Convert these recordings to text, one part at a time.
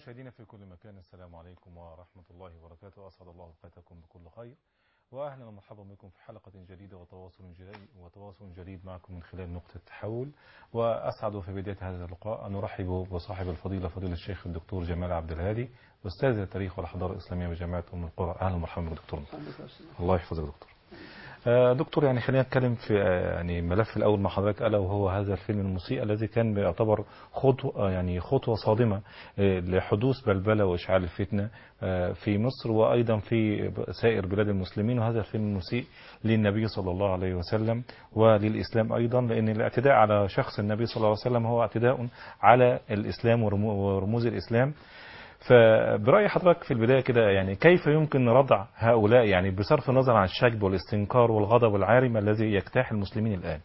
مشاهدينا في كل مكان السلام عليكم ورحمة الله وبركاته أسعد الله أوقاتكم بكل خير وأهلا ومرحبا بكم في حلقة جديدة وتواصل جديد وتواصل جديد معكم من خلال نقطة التحول وأسعد في بداية هذا اللقاء أن نرحب بصاحب الفضيلة فضيلة الشيخ الدكتور جمال عبد الهادي أستاذ التاريخ والحضارة الإسلامية بجامعة أم القرى أهلا ومرحبا دكتور الله يحفظك دكتور آه، دكتور يعني خلينا نتكلم في آه، يعني ملف الاول مع حضرتك الا وهو هذا الفيلم المسيء الذي كان يعتبر خطوه آه، يعني خطوه صادمه آه، لحدوث بلبله واشعال الفتنه آه، في مصر وايضا في سائر بلاد المسلمين وهذا الفيلم المسيء للنبي صلى الله عليه وسلم وللاسلام ايضا لان الاعتداء على شخص النبي صلى الله عليه وسلم هو اعتداء على الاسلام ورمو- ورموز الاسلام فبرأي حضرتك في البداية كده يعني كيف يمكن ردع هؤلاء يعني بصرف النظر عن الشجب والاستنكار والغضب العارم الذي يجتاح المسلمين الآن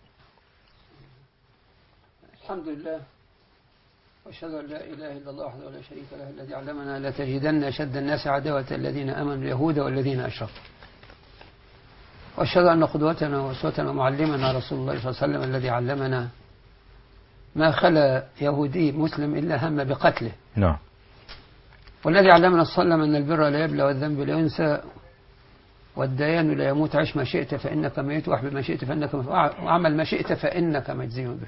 الحمد لله واشهد ان لا اله الا الله وحده لا شريك له الذي علمنا لا تجدن اشد الناس عداوه الذين امنوا اليهود والذين اشركوا واشهد ان قدوتنا واسوتنا ومعلمنا رسول الله صلى الله عليه وسلم الذي علمنا ما خلا يهودي مسلم الا هم بقتله نعم والذي علمنا صلى الله عليه وسلم ان البر لا يبلى والذنب لا ينسى والديان لا يموت عش ما شئت فانك ميت واحبب ما شئت فانك واعمل ما شئت فانك مجزي به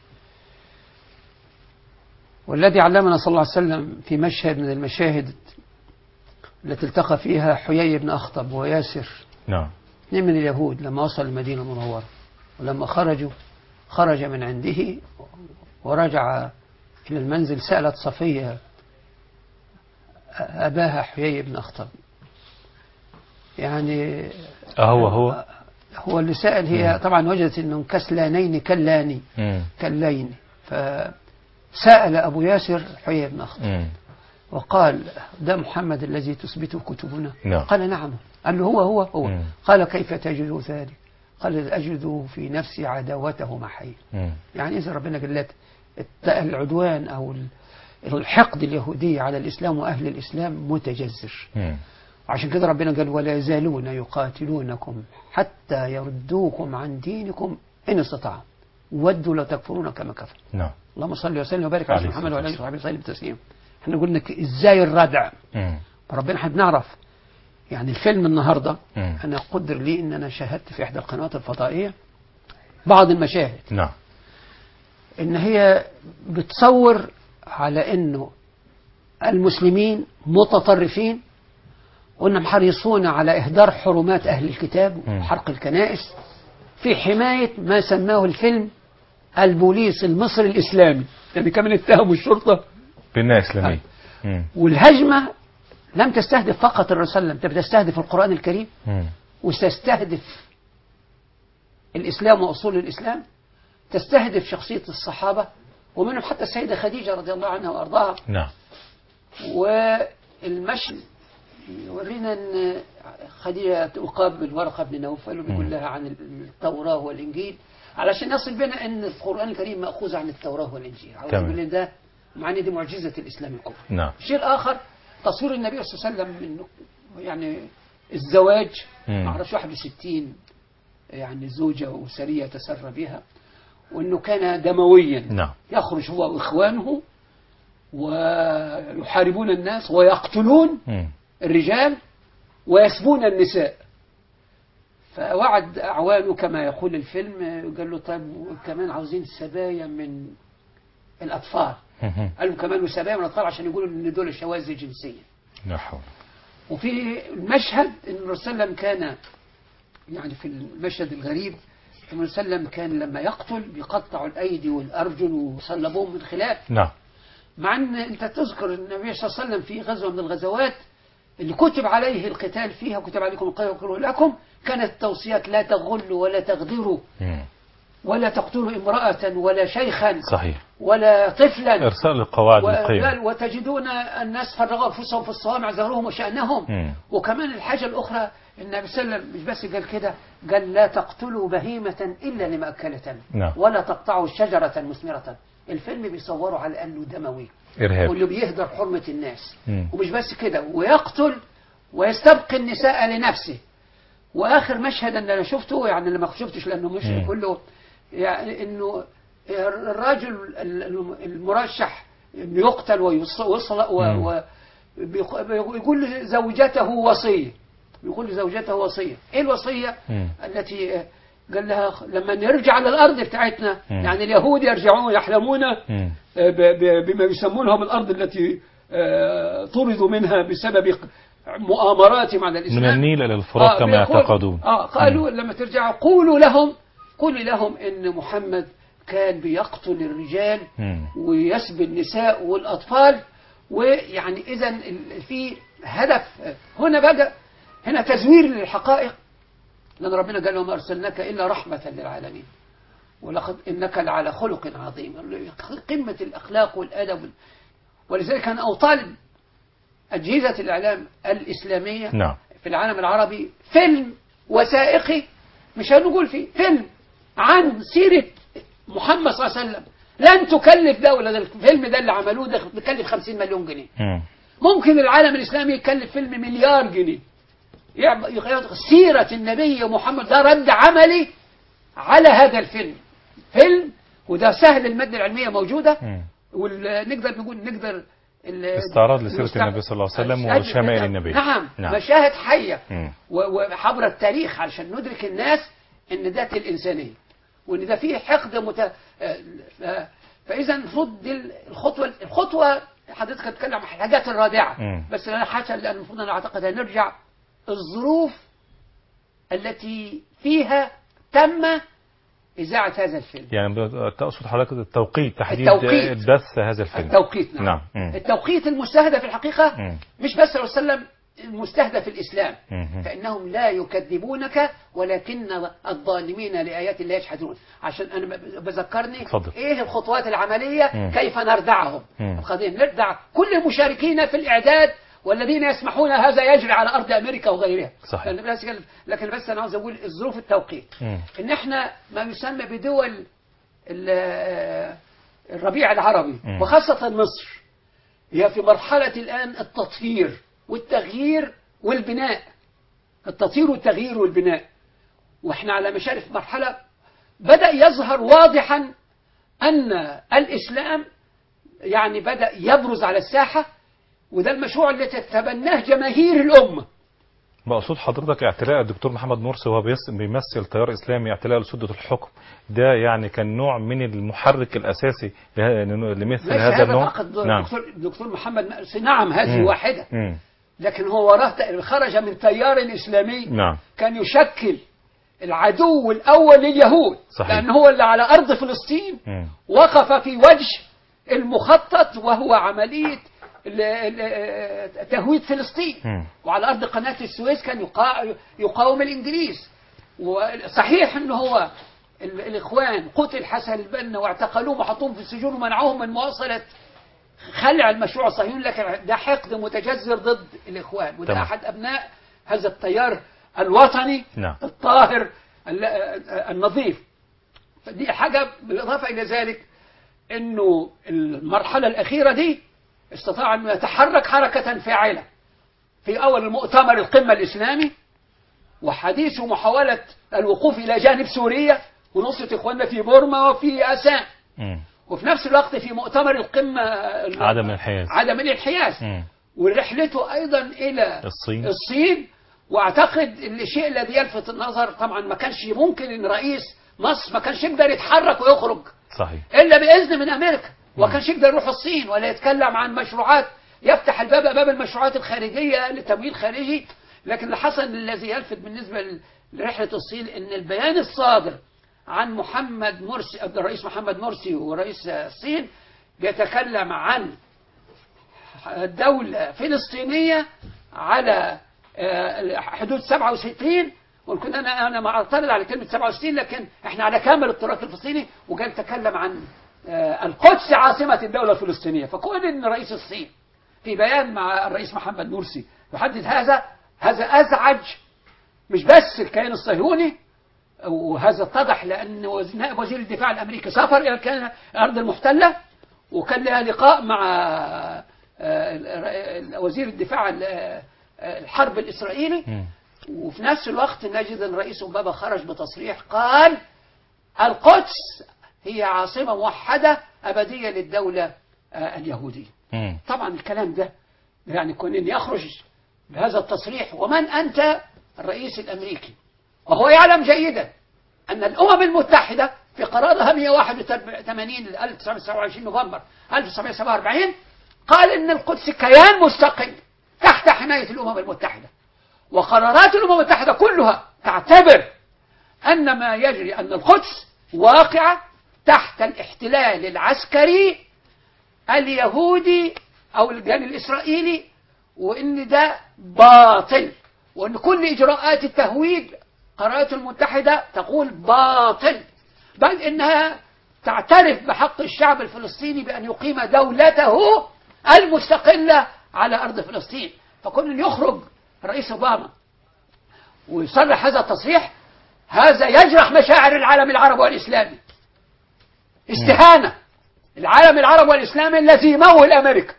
والذي علمنا صلى الله عليه وسلم في مشهد من المشاهد التي التقى فيها حيي بن أخطب وياسر نعم اثنين من اليهود لما وصل المدينة المنورة ولما خرجوا خرج من عنده ورجع إلى المنزل سألت صفية أباها حيي بن أخطب يعني أهو هو هو اللي سأل هي طبعا وجدت أنهم كسلانين كلاني مم. كاللين فسأل أبو ياسر حيي بن أخطب مم. وقال ده محمد الذي تثبته كتبنا نعم. قال نعم قال له هو هو هو مم. قال كيف تجد ذلك قال أجد في نفسي عداوته مع حي مم. يعني إذا ربنا قال العدوان أو ال- الحقد اليهودي على الإسلام وأهل الإسلام متجذر مم. عشان كده ربنا قال ولا يزالون يقاتلونكم حتى يردوكم عن دينكم إن استطاعوا ودوا لو تكفرون كما كفروا نعم اللهم صل وسلم وبارك على عليه محمد الصلاة وعلى اله وصحبه وسلم تسليما احنا قلنا ك- ازاي الردع مم. ربنا احنا بنعرف يعني الفيلم النهارده مم. انا قدر لي ان انا شاهدت في احدى القنوات الفضائيه بعض المشاهد نعم ان هي بتصور على انه المسلمين متطرفين وانهم حريصون على اهدار حرمات اهل الكتاب مم. وحرق الكنائس في حمايه ما سماه الفيلم البوليس المصري الاسلامي يعني كمان اتهموا الشرطه بالناس الإسلامية مم. والهجمه لم تستهدف فقط الرسول صلى الله عليه وسلم انت بتستهدف القران الكريم مم. وتستهدف الإسلام وأصول الإسلام تستهدف شخصية الصحابة ومنهم حتى السيدة خديجة رضي الله عنها وأرضاها نعم والمشهد يورينا أن خديجة تقابل ورقة بن نوفل وبيقول لها عن التوراة والإنجيل علشان يصل بنا أن القرآن الكريم مأخوذ عن التوراة والإنجيل عاوز تمام. يقول لنا ده مع أن دي معجزة الإسلام الكبرى نعم الشيء الآخر تصوير النبي صلى الله عليه وسلم من يعني الزواج مم. ما اعرفش 61 يعني زوجة وسرية تسرى بها وأنه كان دمويا نعم يخرج هو وإخوانه ويحاربون الناس ويقتلون مم. الرجال ويسبون النساء فوعد أعوانه كما يقول الفيلم قال له طيب كمان عاوزين سبايا من الأطفال مم. قالوا كمان سبايا من الأطفال عشان يقولوا إن دول شواذ جنسية لا حول وفي المشهد ان الرسول صلى الله عليه وسلم كان يعني في المشهد الغريب ان الرسول صلى الله عليه وسلم كان لما يقتل بيقطع الايدي والارجل وصلبوهم من خلاف نعم مع ان انت تذكر النبي صلى الله عليه وسلم في غزوه من الغزوات اللي كتب عليه القتال فيها كتب عليكم القتال وكره لكم كانت توصيات لا تغلوا ولا تغدروا مم. ولا تقتلوا امرأة ولا شيخا صحيح ولا طفلا إرسال القواعد القيم وقال وتجدون الناس فرغوا انفسهم في الصوامع زهرهم وشأنهم مم. وكمان الحاجة الأخرى النبي صلى الله عليه وسلم مش بس قال كده قال لا تقتلوا بهيمة إلا لمأكلة نعم. ولا تقطعوا شجرة مثمرة الفيلم بيصوروا على أنه دموي إرهاب واللي بيهدر حرمة الناس مم. ومش بس كده ويقتل ويستبقي النساء لنفسه واخر مشهد ان انا شفته يعني اللي ما شفتش لانه مش مم. كله يعني انه الرجل المرشح انه يقتل ويوصل و مم. و بيق- بيقول لزوجته وصيه بيقول لزوجته وصيه ايه الوصيه مم. التي آه، قال لها لما نرجع للارض بتاعتنا مم. يعني اليهود يرجعون يحلمون مم. ب- ب- بما يسمونهم الأرض التي آه، طردوا منها بسبب مؤامراتهم على الإسلام من النيل إلى الفرات كما بيقول- يعتقدون آه قالوا لما ترجعوا قولوا لهم قولوا لهم إن محمد كان بيقتل الرجال مم. ويسبي النساء والأطفال ويعني إذا ال- في هدف هنا بقى هنا تزوير للحقائق لأن ربنا قال وما أرسلناك إلا رحمة للعالمين ولقد إنك لعلى خلق عظيم قمة الأخلاق والأدب ولذلك أنا أطالب أجهزة الإعلام الإسلامية نعم في العالم العربي فيلم وثائقي مش هنقول فيه فيلم عن سيرة محمد صلى الله عليه وسلم لن تكلف دولة ده الفيلم ده اللي عملوه ده بيكلف 50 مليون جنيه مم. ممكن العالم الإسلامي يكلف فيلم مليار جنيه يعب- يغير سيرة النبي محمد ده رد عملي على هذا الفيلم فيلم وده سهل المادة العلمية موجودة مم. ونقدر نقول نقدر ال- استعراض لسيرة المستع- النبي صلى الله عليه وسلم الشهادة- وشمائل النبي. نعم, نعم. مشاهد حية مم. و- وعبر التاريخ علشان ندرك الناس ان ده الإنسانية وان ده فيه حقد مت... آه، ف- فإذا المفروض دي الخطوة الخطوة حضرتك هتتكلم عن الحاجات الرادعة مم. بس أنا حتى لأن المفروض أنا أعتقد هنرجع الظروف التي فيها تم إذاعة هذا الفيلم يعني ب- تقصد حضرتك التوقيت تحديد التوقيت. بث هذا الفيلم التوقيت نعم, نعم. مم. التوقيت المستهدف الحقيقة مم. مش بس صلى الله عليه وسلم المستهدف الإسلام مم. فإنهم لا يكذبونك ولكن الظالمين لآيات الله يجحدون عشان أنا ب- بذكرني اتفضل. إيه الخطوات العملية مم. كيف نردعهم مم. القضية نردع كل المشاركين في الإعداد والذين يسمحون هذا يجري على أرض أمريكا وغيرها صحيح. لأن بس كده- لكن بس أنا عاوز أقول الظروف التوقيت مم. إن إحنا ما يسمى بدول ال- الربيع العربي مم. وخاصة مصر هي في مرحلة الآن التطهير والتغيير والبناء التطهير والتغيير والبناء واحنا على مشارف مرحلة بدأ يظهر واضحا أن الإسلام يعني بدأ يبرز على الساحة وده المشروع اللي تتبناه جماهير الأمة مقصود حضرتك اعتلاء الدكتور محمد مرسي وهو بيس- بيمثل تيار اسلامي اعتلاء لسدة الحكم ده يعني كان نوع من المحرك الاساسي له- لمثل ليس هذا النوع فقط نعم دكتور, دكتور محمد مرسي نعم هذه مم. واحدة مم. لكن هو وراه خرج من تيار إسلامي نعم كان يشكل العدو الأول لليهود صحيح. لأن هو اللي على أرض فلسطين مم. وقف في وجه المخطط وهو عملية ال- ال- تهويد فلسطين مم. وعلى أرض قناة السويس كان يقا- يقاوم الإنجليز وصحيح أنه هو ال- الإخوان قتل حسن البنا واعتقلوه وحطوهم في السجون ومنعوهم من مواصلة خلع المشروع الصهيوني لكن ده حقد متجذر ضد الإخوان وده تمام. أحد أبناء هذا التيار الوطني نعم. الطاهر ال- النظيف فدي حاجة بالإضافة إلى ذلك أنه المرحلة الأخيرة دي استطاع أنه يتحرك حركة فاعلة في أول المؤتمر القمة الإسلامي وحديث محاولة الوقوف إلى جانب سوريا ونصرة إخواننا في بورما وفي أسان مم. وفي نفس الوقت في مؤتمر القمة عدم الانحياز عدم الانحياز مم. ورحلته أيضا إلى الصين الصين واعتقد ان الشيء الذي يلفت النظر طبعا ما كانش ممكن ان رئيس مصر ما كانش يقدر يتحرك ويخرج صحيح الا باذن من امريكا وما كانش يقدر يروح الصين ولا يتكلم عن مشروعات يفتح الباب امام المشروعات الخارجيه لتمويل خارجي لكن اللي حصل الذي يلفت بالنسبه لرحله الصين ان البيان الصادر عن محمد مرسي الرئيس محمد مرسي ورئيس الصين بيتكلم عن دولة فلسطينية على آه، حدود 67 وكنا انا انا معترض على كلمه 67 لكن احنا على كامل التراث الفلسطيني وكان تكلم عن آه، القدس عاصمه الدوله الفلسطينيه فكون ان رئيس الصين في بيان مع الرئيس محمد مرسي يحدد هذا هذا ازعج مش بس الكيان الصهيوني وهذا اتضح لان وز- نائب وزير الدفاع الامريكي سافر الى الكيان- الارض المحتله وكان لها لقاء مع آه، ال- ال- وزير الدفاع ال- آه، الحرب الاسرائيلي مم. وفي نفس الوقت نجد ان الرئيس اوباما خرج بتصريح قال القدس هي عاصمه موحده ابديه للدوله آه، اليهودية مم. طبعا الكلام ده يعني كون ان يخرج بهذا التصريح ومن انت الرئيس الامريكي وهو يعلم جيدا ان الامم المتحده في قرارها 181 ل 1927 نوفمبر 1947 قال ان القدس كيان مستقل تحت حمايه الامم المتحده وقرارات الامم المتحده كلها تعتبر ان ما يجري ان القدس واقعه تحت الاحتلال العسكري اليهودي او الجانب الاسرائيلي وان ده باطل وان كل اجراءات التهويد قرارات المتحده تقول باطل بل انها تعترف بحق الشعب الفلسطيني بان يقيم دولته المستقله على ارض فلسطين فكون يخرج الرئيس اوباما ويصرح هذا التصريح هذا يجرح مشاعر العالم العربي والاسلامي استهانه العالم العربي والإسلامي الذي يمول أمريكا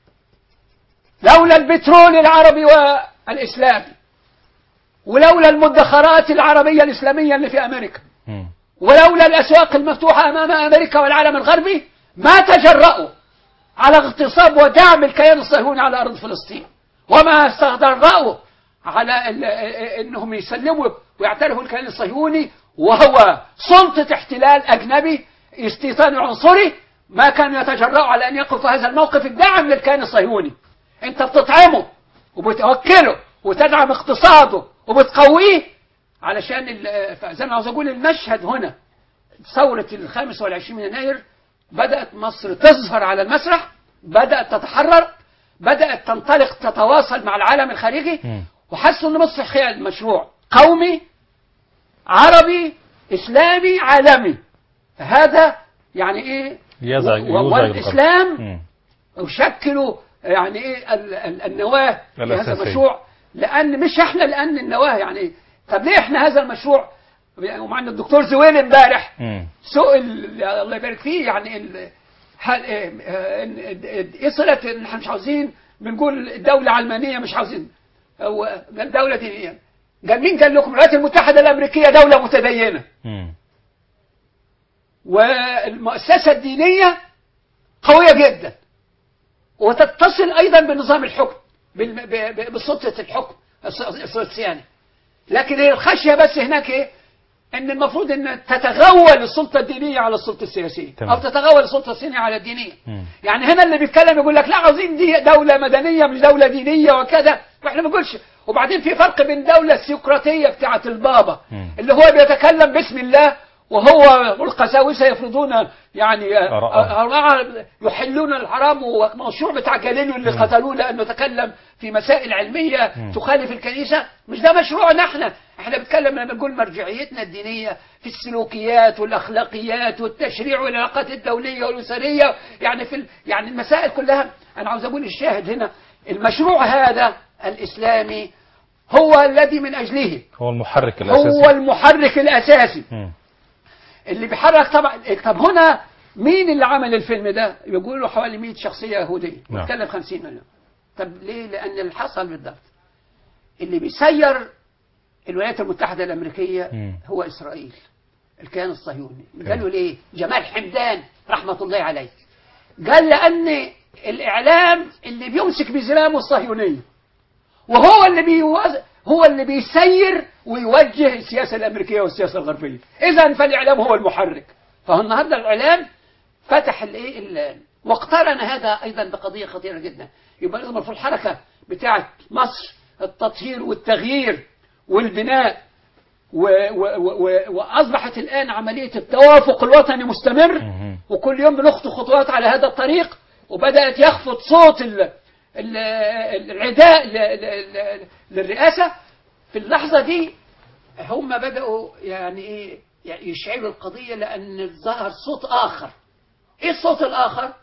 لولا البترول العربي والإسلامي ولولا المدخرات العربية الإسلامية اللي في أمريكا مم. ولولا الأسواق المفتوحة أمام أمريكا والعالم الغربي ما تجرأوا على اغتصاب ودعم الكيان الصهيوني على أرض فلسطين وما استجرأوا على ال- أنهم يسلموا ويعترفوا الكيان الصهيوني وهو سلطة احتلال أجنبي استيطاني عنصري ما كانوا يتجرأوا على أن يقفوا في هذا الموقف الداعم للكيان الصهيوني أنت بتطعمه وبتوكله وتدعم اقتصاده وبتقويه علشان ال- زي ما عاوز أقول المشهد هنا ثورة الخامس والعشرين من يناير بدأت مصر تظهر على المسرح بدأت تتحرر بدأت تنطلق تتواصل مع العالم الخارجي مم. وحسوا ان مصر هي مشروع قومي عربي اسلامي عالمي هذا يعني ايه يزعج و- يوزع والاسلام الغرب. مم. يشكلوا يعني ايه ال- ال- النواه في هذا الأساسية. المشروع لان مش احنا لان النواه يعني إيه؟ طب ليه احنا هذا المشروع ومعنا الدكتور زويل امبارح مم. سئل الله يبارك فيه يعني ال... هل إيه إيه- ايه صله ان احنا مش عاوزين بنقول الدوله علمانيه مش عاوزين هو الدوله دينيه قال مين قال لكم الولايات المتحده الامريكيه دوله متدينه مم. والمؤسسه الدينيه قويه جدا وتتصل ايضا بنظام الحكم بال- ب- ب- بسلطه الحكم الس- الس- السياني لكن هي الخشيه بس هناك ايه ان المفروض ان تتغول السلطه الدينيه على السلطه السياسيه تمام. او تتغول السلطه السياسيه على الدينيه مم. يعني هنا اللي بيتكلم يقول لك لا عاوزين دي دوله مدنيه مش دوله دينيه وكذا واحنا ما بنقولش وبعدين في فرق بين الدوله السيقراطيه بتاعه البابا مم. اللي هو بيتكلم باسم الله وهو والقساوسه يفرضون يعني آه، آراءهم. آراء يحلون الحرام والمشروع بتاع جاليليو اللي قتلوه لانه تكلم في مسائل علميه مم. تخالف الكنيسه مش ده مشروعنا احنا احنا بنتكلم لما بنقول مرجعيتنا الدينيه في السلوكيات والاخلاقيات والتشريع والعلاقات الدوليه والاسريه يعني في ال... يعني المسائل كلها انا عاوز اقول الشاهد هنا المشروع هذا الاسلامي هو الذي من اجله هو المحرك هو الأساسي المحرك الاساسي مم. اللي بيحرك طبعا طب هنا مين اللي عمل الفيلم ده؟ يقولوا حوالي 100 شخصيه يهوديه نعم. واتكلم 50 مليون طب ليه؟ لان اللي حصل بالضبط اللي بيسير الولايات المتحده الامريكيه مم. هو اسرائيل الكيان الصهيوني قالوا ليه؟ جمال حمدان رحمه الله عليه قال لان الاعلام اللي بيمسك بزمامه الصهيونيه وهو اللي بيوز... هو اللي بيسير ويوجه السياسة الأمريكية والسياسة الغربية إذا فالإعلام هو المحرك فهو النهاردة الإعلام فتح الإيه ال- واقترن هذا أيضا بقضية خطيرة جدا يبقى لازم في الحركة بتاعة مصر التطهير والتغيير والبناء و و و و وأصبحت الآن عملية التوافق الوطني مستمر مهم. وكل يوم بنخطو خطوات على هذا الطريق وبدأت يخفض صوت ال ال العداء ل- ل- ل- للرئاسة في اللحظة دي هم بدأوا يعني إيه يعني يشعلوا القضية لأن ظهر صوت آخر إيه الصوت الآخر؟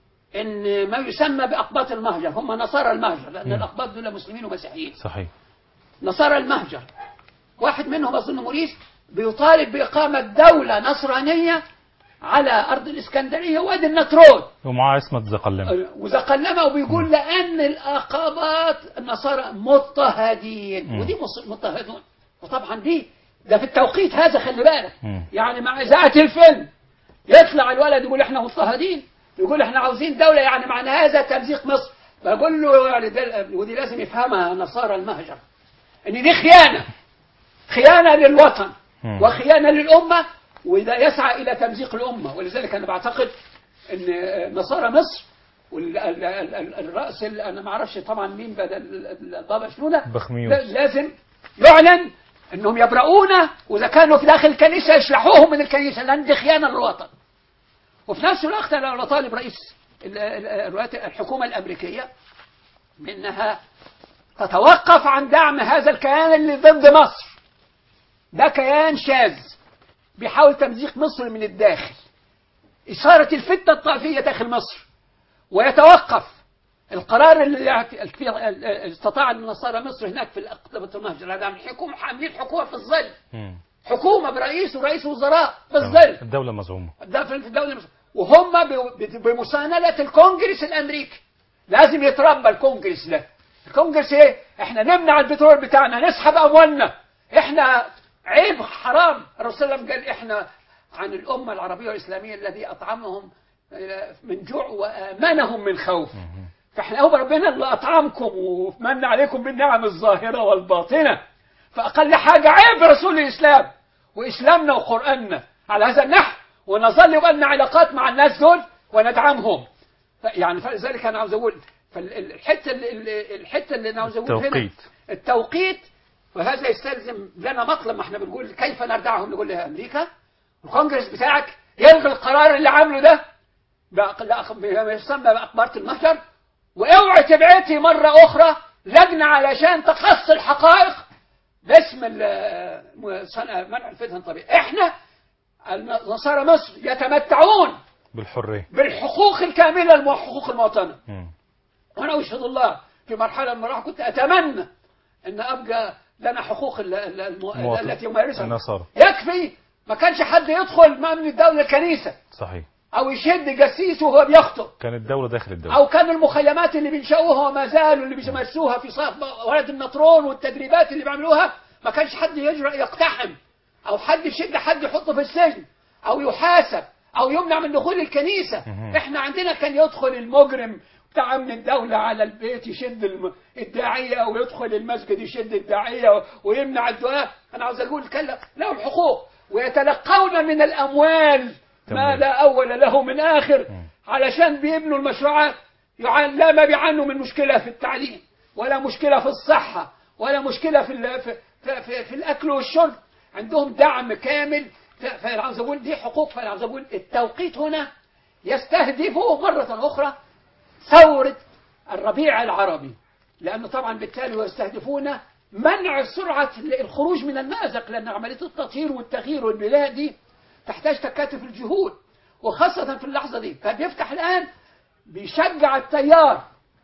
إن ما يسمى بأقباط المهجر هم نصارى المهجر لأن مم. الأقباط دول مسلمين ومسيحيين صحيح نصارى المهجر واحد منهم أظن موريس بيطالب بإقامة دولة نصرانية على أرض الإسكندرية وادي النطرون ومعاه اسمة زقلمة وزقلمه وبيقول لأن الأقابات النصارى مضطهدين مم. ودي مص- مضطهدون وطبعا دي ده في التوقيت هذا خلي بالك مم. يعني مع إذاعة الفيلم يطلع الولد يقول احنا مضطهدين يقول احنا عاوزين دولة يعني معنى هذا تمزيق مصر بقول له يعني ده ودي لازم يفهمها نصارى المهجر ان دي خيانة خيانة للوطن مم. وخيانة للأمة وإذا يسعى إلى تمزيق الأمة ولذلك أنا بعتقد أن نصارى مصر والرأس أنا ما أعرفش طبعا مين بدل البابا شنودة بخميوس. لا- لازم يعلن أنهم يبرؤون وإذا كانوا في داخل الكنيسة يشلحوهم من الكنيسة لأن دي خيانة للوطن وفي نفس الوقت أنا طالب رئيس ال- ال- الحكومة الأمريكية بأنها تتوقف عن دعم هذا الكيان اللي ضد مصر ده كيان شاذ بيحاول تمزيق مصر من الداخل إثارة الفتنة الطائفية داخل مصر ويتوقف القرار اللي يعت- في- استطاع النصارى مصر هناك في الأقطبة المهجر هذا الحكومة حاملين حكومة في الظل مم. حكومة برئيس ورئيس وزراء في الظل الدولة مزعومة ده في الدولة المصرية. وهم ب- بمساندة الكونجرس الأمريكي لازم يتربى الكونجرس ده الكونجرس ايه احنا نمنع البترول بتاعنا نسحب اموالنا احنا عيب حرام الرسول صلى الله عليه وسلم قال احنا عن الامه العربيه والاسلاميه الذي اطعمهم من جوع وامنهم من خوف فاحنا هو ربنا اللي اطعمكم ومن عليكم بالنعم الظاهره والباطنه فاقل حاجه عيب رسول الاسلام واسلامنا وقراننا على هذا النحو ونظل يبقى لنا علاقات مع الناس دول وندعمهم ف- يعني فلذلك انا عاوز اقول فالحته اللي الحته اللي انا عاوز اقول هنا التوقيت. التوقيت وهذا يستلزم لنا مطلب ما احنا بنقول كيف نردعهم نقول لها امريكا الكونجرس بتاعك يلغي القرار اللي عامله ده بأق- لأق- بما يسمى بأقبارة المهجر واوعي تبعتي مرة أخرى لجنة علشان تقص الحقائق باسم ال- م- صنع- منع الفتن الطبيعي احنا نصارى مصر يتمتعون بالحرية بالحقوق الكاملة الم- حقوق المواطنة مم. وانا اشهد الله في مرحله من المراحل كنت اتمنى ان ابقى لنا حقوق ال- ال- الم... المواطن. التي يمارسها النصارى. يكفي ما كانش حد يدخل ما من الدوله الكنيسه صحيح او يشد جسيس وهو بيخطب كانت الدولة داخل الدولة او كان المخيمات اللي بينشأوها وما زالوا اللي بيمارسوها في صف ولد النطرون والتدريبات اللي بيعملوها ما كانش حد يجرأ يقتحم او حد يشد حد يحطه في السجن او يحاسب او يمنع من دخول الكنيسه مهم. احنا عندنا كان يدخل المجرم بتاع امن الدوله على البيت يشد الم- الداعيه ويدخل المسجد يشد الداعيه ويمنع الدعاء انا عاوز اقول كلا لهم حقوق ويتلقون من الاموال ما تمام. لا اول له من اخر علشان بيبنوا المشروعات يعان لا ما بيعانوا من مشكله في التعليم ولا مشكله في الصحه ولا مشكله في ال- في, في, في, في الاكل والشرب عندهم دعم كامل ف- فانا عاوز اقول دي حقوق فانا عاوز اقول التوقيت هنا يستهدف مره اخرى ثوره الربيع العربي لانه طبعا بالتالي يستهدفون منع سرعه الخروج من المازق لان عمليه التطهير والتغيير والبلاد دي تحتاج تكاتف الجهود وخاصة في اللحظة دي فبيفتح الآن بيشجع التيار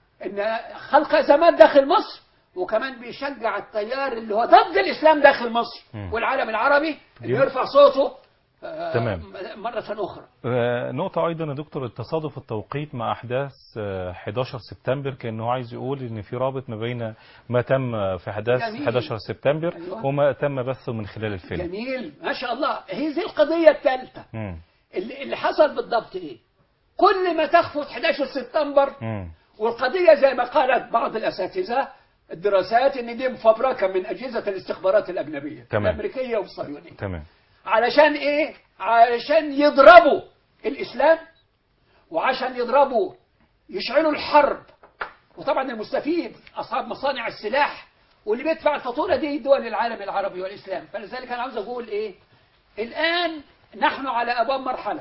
إن خلق أزمات داخل مصر وكمان بيشجع التيار اللي هو ضد الإسلام داخل مصر مم. والعالم العربي اللي دي- يرفع صوته آه، تمام. مرة أخرى آه، نقطة أيضا يا دكتور التصادف التوقيت مع أحداث آه، 11 سبتمبر كأنه عايز يقول إن في رابط ما بين ما تم في أحداث جميل. 11 سبتمبر أيوة. وما تم بثه من خلال الفيلم جميل ما شاء الله هي دي القضية الثالثة مم. اللي, اللي حصل بالضبط إيه كل ما تخفت 11 سبتمبر مم. والقضية زي ما قالت بعض الأساتذة الدراسات إن دي مفبركة من أجهزة الاستخبارات الأجنبية تمام. الأمريكية والصهيونية تمام علشان إيه؟ علشان يضربوا الإسلام وعشان يضربوا يشعلوا الحرب وطبعا المستفيد أصحاب مصانع السلاح واللي بيدفع الفاتورة دي دول العالم العربي والإسلام فلذلك أنا عاوز أقول إيه الآن نحن على أبواب مرحلة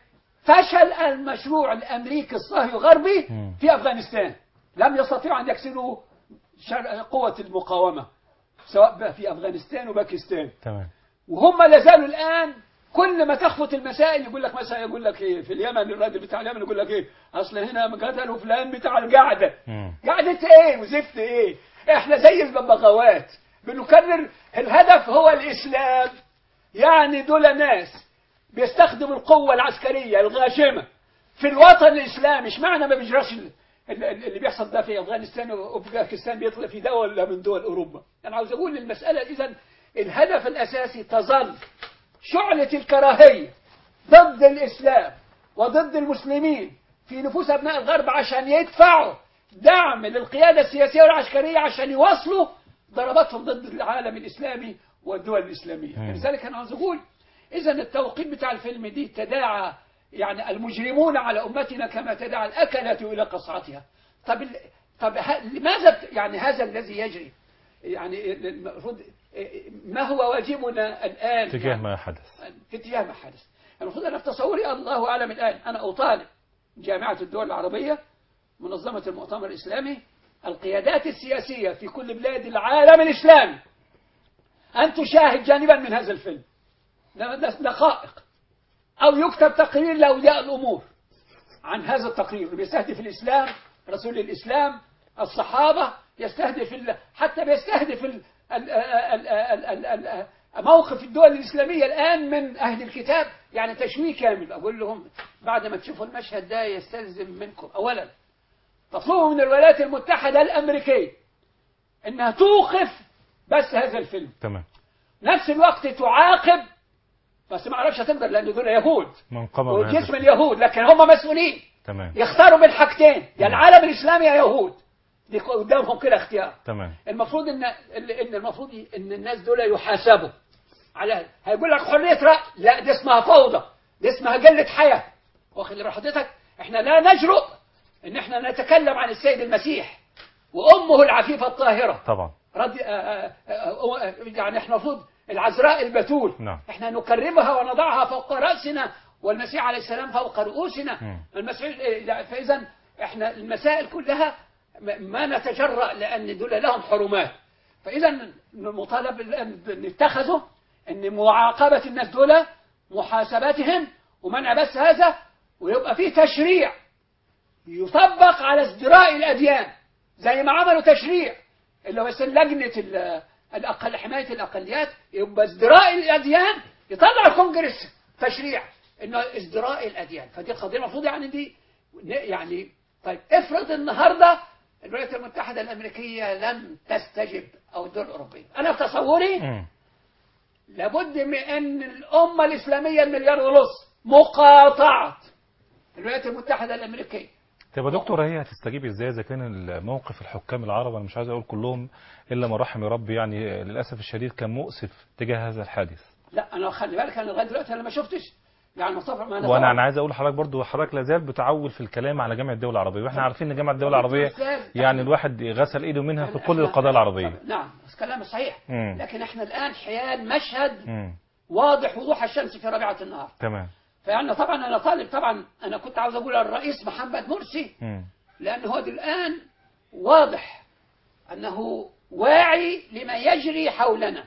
فشل المشروع الأمريكي الصهيوني الغربي مم. في أفغانستان لم يستطيعوا أن يكسروا شر- قوة المقاومة سواء بقى في أفغانستان وباكستان تمام وهم لا زالوا الآن كل ما تخفت المسائل يقول لك مثلا يقول لك ايه في اليمن الراجل بتاع اليمن يقول لك ايه اصل هنا قتلوا فلان بتاع القعده مم. قعده ايه وزفت ايه احنا زي الببغاوات بنكرر الهدف هو الاسلام يعني دول ناس بيستخدموا القوه العسكريه الغاشمه في الوطن الاسلامي اشمعنى ما بيجراش ال- ال- ال- اللي بيحصل ده في افغانستان وباكستان بيطلع في دوله من دول اوروبا انا عاوز اقول المساله اذا الهدف الاساسي تظل شعله الكراهيه ضد الاسلام وضد المسلمين في نفوس أبناء الغرب عشان يدفعوا دعم للقيادة السياسية والعسكرية عشان يواصلوا ضرباتهم ضد العالم الإسلامي والدول الإسلامية مم. لذلك أنا عاوز أقول إذا التوقيت بتاع الفيلم دي تداعى يعني المجرمون على أمتنا كما تداعى الأكلة إلى قصعتها طب ال- طب ه- لماذا بت- يعني هذا الذي يجري يعني المفروض ما هو واجبنا الآن تجاه يعني ما حدث في اتجاه ما حدث المفروض أنا في تصوري الله أعلم الآن أنا أطالب جامعة الدول العربية منظمة المؤتمر الإسلامي القيادات السياسية في كل بلاد العالم الإسلامي أن تشاهد جانبا من هذا الفيلم ده- ده- دقائق أو يكتب تقرير لأولياء الأمور عن هذا التقرير اللي بيستهدف الإسلام رسول الإسلام الصحابة يستهدف ال... حتى بيستهدف ال... ال... ال... ال... ال... ال... موقف الدول الإسلامية الآن من أهل الكتاب يعني تشويه كامل أقول لهم بعد ما تشوفوا المشهد ده يستلزم منكم أولا تطلبوا من الولايات المتحدة الأمريكية أنها توقف بس هذا الفيلم تمام نفس الوقت تعاقب بس ما اعرفش هتقدر لان دول يهود من قام بهذا وجسم اليهود لكن هم مسؤولين تمام يختاروا بين حاجتين يا العالم الاسلامي يا يهود دي قدامهم كده اختيار تمام المفروض ان ان المفروض ان الناس دول يحاسبوا على هيقول لك حريه راي لا دي اسمها فوضى دي اسمها قله حياه واخد بال حضرتك احنا لا نجرؤ ان احنا نتكلم عن السيد المسيح وامه العفيفه الطاهره طبعا رد... آه، آه، آه، آه، يعني احنا المفروض العذراء البتول نعم. احنا نكرمها ونضعها فوق رأسنا والمسيح عليه السلام فوق رؤوسنا مم. المسيح إيه، لا، فإذا احنا المسائل كلها م- ما نتجرأ لأن دول لهم حرمات فإذا المطالب الآن ب- نتخذه أن معاقبة الناس دول محاسبتهم ومنع بس هذا ويبقى فيه تشريع يطبق على ازدراء الأديان زي ما عملوا تشريع اللي هو يسمى لجنة ال- الأقل حماية الأقليات يبقى ازدراء الأديان يطلع الكونجرس تشريع إنه ازدراء الأديان فدي قضية المفروض يعني دي يعني طيب افرض النهاردة الولايات المتحدة الأمريكية لم تستجب أو الدول الأوروبية أنا في تصوري مم. لابد من أن الأمة الإسلامية المليار ونص مقاطعة الولايات المتحدة الأمريكية طب يا دكتور هي هتستجيب ازاي اذا كان الموقف الحكام العرب انا مش عايز اقول كلهم الا ما رحم ربي يعني للاسف الشديد كان مؤسف تجاه هذا الحادث لا أنا خلي بالك أنا لغاية دلوقتي أنا ما شفتش يعني مصطفى ما أنا وانا طبعاً- انا عايز اقول لحضرتك برضو حضرتك لا زال بتعول في الكلام على جامعه الدول العربيه واحنا عارفين ان جامعه الدول العربيه يعني الواحد غسل ايده منها في كل إحنا- القضايا العربيه نعم بس كلام صحيح مم. لكن احنا الآن حيال مشهد امم واضح وضوح الشمس في ربيعة النهار تمام فيعني طبعا أنا طالب طبعا أنا كنت عاوز أقول الرئيس محمد مرسي امم لأن هو الآن واضح أنه واعي لما يجري حولنا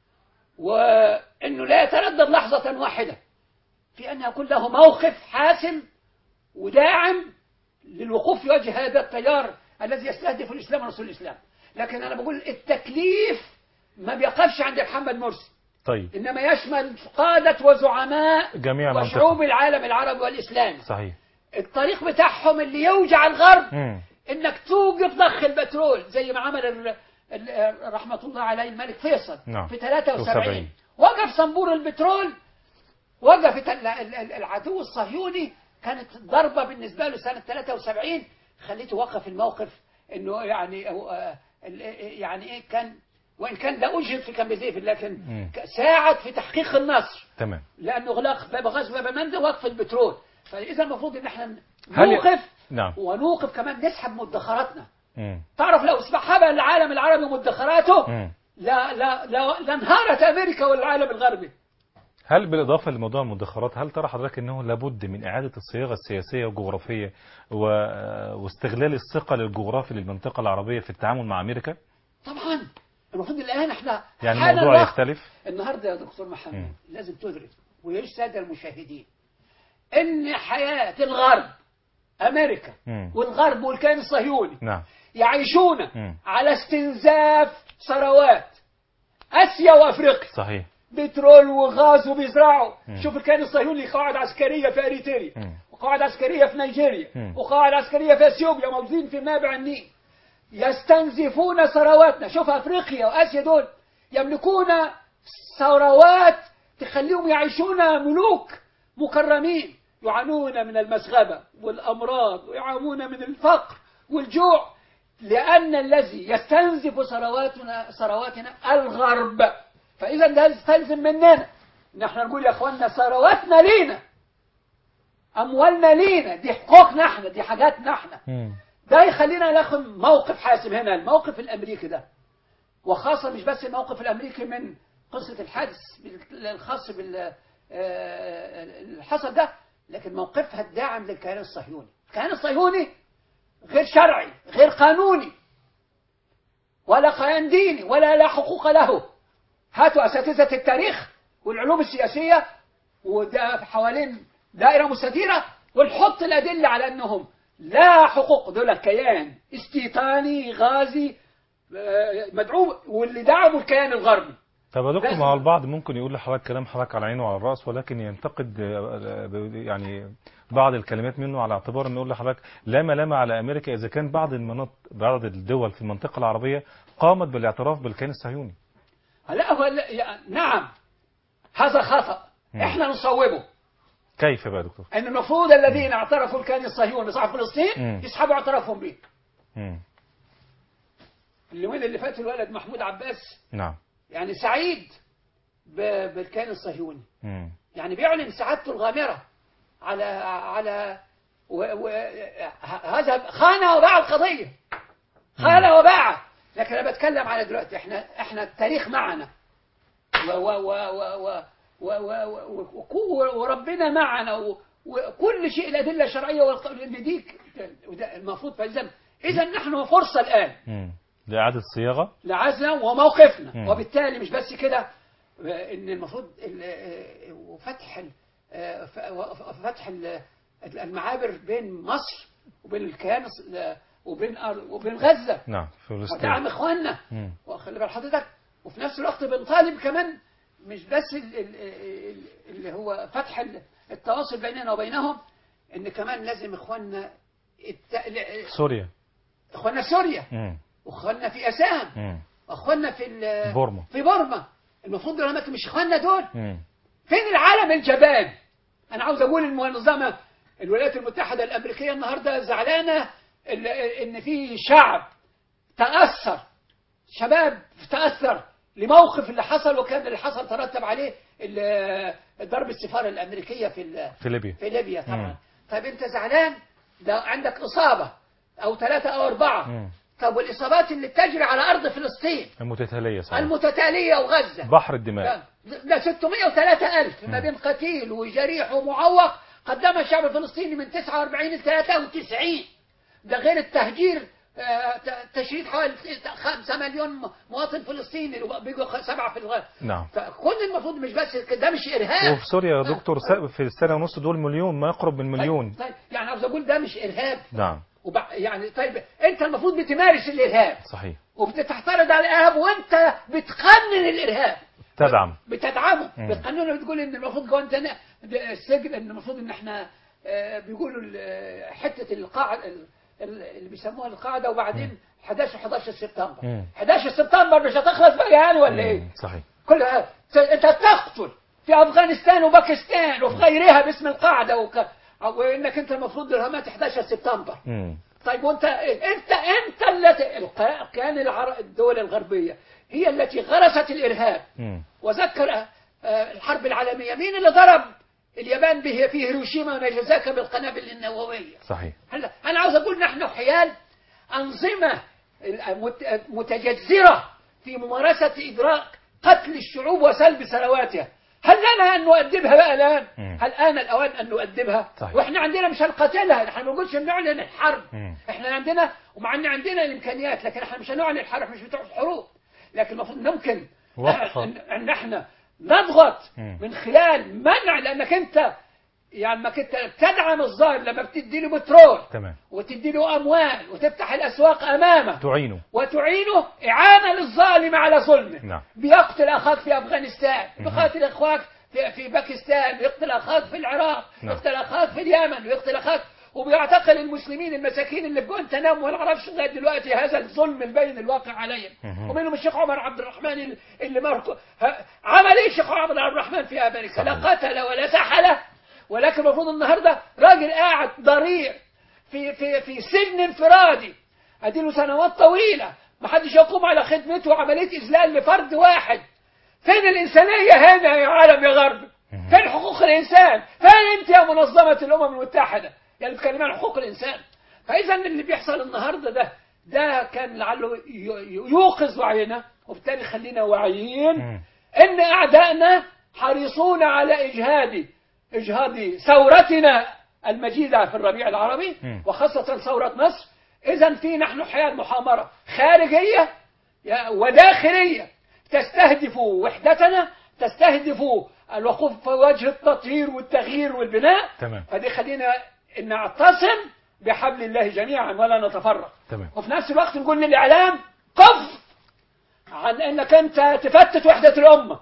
وأنه لا يتردد لحظة واحدة في أن يكون له موقف حاسم وداعم للوقوف في وجه هذا التيار الذي يستهدف الإسلام ورسول الإسلام لكن أنا بقول التكليف ما بيقفش عند محمد مرسي طيب إنما يشمل قادة وزعماء جميع وشعوب منطقه العالم العربي والإسلامي صحيح الطريق بتاعهم اللي يوجع الغرب امم انك توقف ضخ البترول زي ما عمل ال- ال- رحمة الله عليه الملك فيصل نعم. في 73 73. وقف صنبور البترول وقفت ال- ال- ال- العدو الصهيوني كانت ضربة بالنسبة له سنة 73 خليته وقف الموقف انه يعني أو آه، ال- يعني ايه كان وان كان ده اجهد في كامب ديفيد لكن مم. ك- ساعد في تحقيق النصر تمام لانه اغلاق باب غاز باب مندى وقف البترول فاذا المفروض ان احنا هل- نوقف نعم ونوقف كمان نسحب مدخراتنا امم تعرف لو سحب العالم العربي مدخراته امم لا لا لا لانهارت امريكا والعالم الغربي هل بالإضافة لموضوع المدخرات هل ترى حضرتك أنه لابد من إعادة الصياغة السياسية والجغرافية و... واستغلال الثقل الجغرافي للمنطقة العربية في التعامل مع أمريكا؟ طبعا المفروض الان احنا يعني حان الموضوع الوقت. يختلف؟ النهارده يا دكتور محمد مم. لازم تدرك ويعيش الساده المشاهدين ان حياه الغرب امريكا مم. والغرب والكيان الصهيوني نعم يعيشون مم. على استنزاف ثروات اسيا وافريقيا صحيح بترول وغاز وبيزرعوا مم. شوف كان الصهيوني ليه قواعد عسكرية في أريتريا مم. وقواعد عسكرية في نيجيريا مم. وقواعد عسكرية في اثيوبيا موجودين في منابع النيل يستنزفون ثرواتنا شوف أفريقيا وآسيا دول يملكون ثروات تخليهم يعيشون ملوك مكرمين يعانون من المسغبة والأمراض ويعانون من الفقر والجوع لأن الذي يستنزف ثرواتنا ثرواتنا الغرب فإذا ده يستلزم مننا نحن نقول يا أخوانا ثرواتنا لينا أموالنا لينا دي حقوقنا احنا دي حاجاتنا احنا مم. ده يخلينا ناخد موقف حاسم هنا الموقف الامريكي ده وخاصه مش بس الموقف الامريكي من قصه الحادث بال- الخاص بال آه، اللي حصل ده لكن موقفها الداعم للكيان الصهيوني الكيان الصهيوني غير شرعي غير قانوني ولا كيان ديني ولا لا حقوق له هاتوا اساتذه التاريخ والعلوم السياسيه وده حوالين دائره مستديره ونحط الادله على انهم لا حقوق دول كيان استيطاني غازي آه، مدعوم واللي دعموا الكيان الغربي طب يا دكتور لازم- ما هو البعض ممكن يقول لحضرتك كلام حضرتك على عينه وعلى الراس ولكن ينتقد آه، آه، يعني بعض الكلمات منه على اعتبار انه يقول لحضرتك لا ملام على امريكا اذا كان بعض المناطق بعض الدول في المنطقه العربيه قامت بالاعتراف بالكيان الصهيوني لا هو لا- يا- نعم هذا خطا مم. احنا نصوبه كيف بقى يا دكتور؟ ان المفروض الذين اعترفوا الكيان الصهيوني بصح فلسطين مم. يسحبوا اعترافهم به مم. اليومين اللي فاتوا الولد محمود عباس نعم يعني سعيد ب- بالكيان الصهيوني مم. يعني بيعلن سعادته الغامرة على على و و ه- هذا خان وباع القضية خان وباع لكن أنا بتكلم على دلوقتي احنا احنا التاريخ معنا و و و و و و و و و وربنا معنا و- وكل شيء الأدلة الشرعية والق- اللي ديك وده المفروض فإذا إذا نحن فرصة الآن مم. لإعادة صياغة لعزنا وموقفنا مم. وبالتالي مش بس كده آه، ان المفروض ال- آه، وفتح ال- آه، ف- وف- فتح ال- المعابر بين مصر وبين الكيان الص- آه، وبين أر- وبين غزه نعم فلسطين ودعم اخواننا مم. وخلي بال حضرتك وفي نفس الوقت بنطالب كمان مش بس ال- ال- ال- اللي هو فتح ال- التواصل بيننا وبينهم ان كمان لازم اخواننا الت- سوريا اخواننا في سوريا مم. واخواننا في اسام مم. اخواننا في ال- بورما. في بورما المفروض دول أماكن مش اخواننا دول مم. فين العالم الجبان انا عاوز اقول المنظمه الولايات المتحده الامريكيه النهارده زعلانه ال- ان في شعب تاثر شباب تاثر لموقف اللي حصل وكان اللي حصل ترتب عليه ال- ضرب السفاره الامريكيه في ال- في ليبيا في ليبيا مم. طبعا طيب انت زعلان ده عندك اصابه او ثلاثه او اربعه مم. طب والاصابات اللي تجري على ارض فلسطين المتتالية صحيح المتتاليه وغزه بحر الدماء ده ده 603 ألف ما بين قتيل وجريح ومعوق قدمها الشعب الفلسطيني من 49 ل 93 ده غير التهجير آه، ت- تشريد حوالي 5 مليون مواطن فلسطيني اللي بيجوا سبعة في الغرب نعم فكل المفروض مش بس كده، ده مش إرهاب وفي سوريا يا دكتور س- في السنة ونص دول مليون ما يقرب من مليون طيب, طيب يعني عاوز أقول ده مش إرهاب نعم وبع- يعني طيب أنت المفروض بتمارس الإرهاب صحيح وبتعترض على الإرهاب وأنت بتقنن الإرهاب تدعم بتدعمه مم. بتقننه بتقول ان المفروض جوانتانا ده السجن ان المفروض ان احنا آه، بيقولوا ال- آه، حته القاعده ال- ال- اللي بيسموها القاعده وبعدين 11 11 سبتمبر مم. 11 سبتمبر مش هتخلص بقى يعني ولا ايه؟ مم. صحيح كل هذا انت تقتل في افغانستان وباكستان وفي غيرها باسم القاعده وك... وانك انت المفروض درهمات 11 سبتمبر مم. طيب وانت انت انت التي الق- كان العر- الدول الغربيه هي التي غرست الارهاب مم. وذكر آه، الحرب العالمية مين اللي ضرب اليابان به في هيروشيما وناجازاكا بالقنابل النووية صحيح هلا أنا عاوز أقول نحن حيال أنظمة مت- متجذرة في ممارسة إدراك قتل الشعوب وسلب ثرواتها هل لنا أن نؤدبها بقى الآن؟ مم. هل آن الأوان أن نؤدبها؟ صحيح. وإحنا عندنا مش هنقاتلها، إحنا ما بنقولش نعلن الحرب، مم. إحنا عندنا ومع إن عندنا الإمكانيات لكن إحنا مش هنعلن الحرب مش بتوع الحروب، لكن المفروض ممكن وقفة. ان إن احنا نضغط مم. من خلال منع لانك انت يعني ما كنت تدعم الظاهر لما بتدي له بترول تمام وتدي له اموال وتفتح الاسواق امامه تعينه وتعينه اعانه للظالم على ظلمه نعم. بيقتل اخاك في افغانستان مهم. بيقتل اخواك في, في باكستان بيقتل اخاك في العراق نعم. بيقتل اخاك في اليمن بيقتل اخاك وبيعتقل المسلمين المساكين اللي في جوانتنامو ولا اعرفش لغايه دلوقتي هذا الظلم البين الواقع عليهم مهم. ومنهم الشيخ عمر عبد الرحمن اللي ماركو ه- عمل ايه الشيخ عمر عبد الرحمن في امريكا لا صحيح. قتل ولا سحل ولكن المفروض النهارده راجل قاعد ضريع في في في سجن انفرادي اديله سنوات طويله ما حدش يقوم على خدمته وعمليه اذلال لفرد واحد فين الانسانيه هنا يا عالم يا غرب فين حقوق الانسان فين انت يا منظمه الامم المتحده يعني بتتكلم عن حقوق الانسان فاذا اللي بيحصل النهارده ده ده كان لعله ي- يوقظ وعينا وبالتالي خلينا واعيين مم. ان اعدائنا حريصون على اجهاد اجهاد ثورتنا المجيده في الربيع العربي مم. وخاصه ثوره مصر اذا في نحن حياه محامره خارجيه يا- وداخليه تستهدف وحدتنا تستهدف الوقوف في وجه التطهير والتغيير والبناء تمام فدي خلينا نعتصم بحبل الله جميعا ولا نتفرق تمام وفي نفس الوقت نقول للإعلام قف عن أنك أنت تفتت وحدة الأمة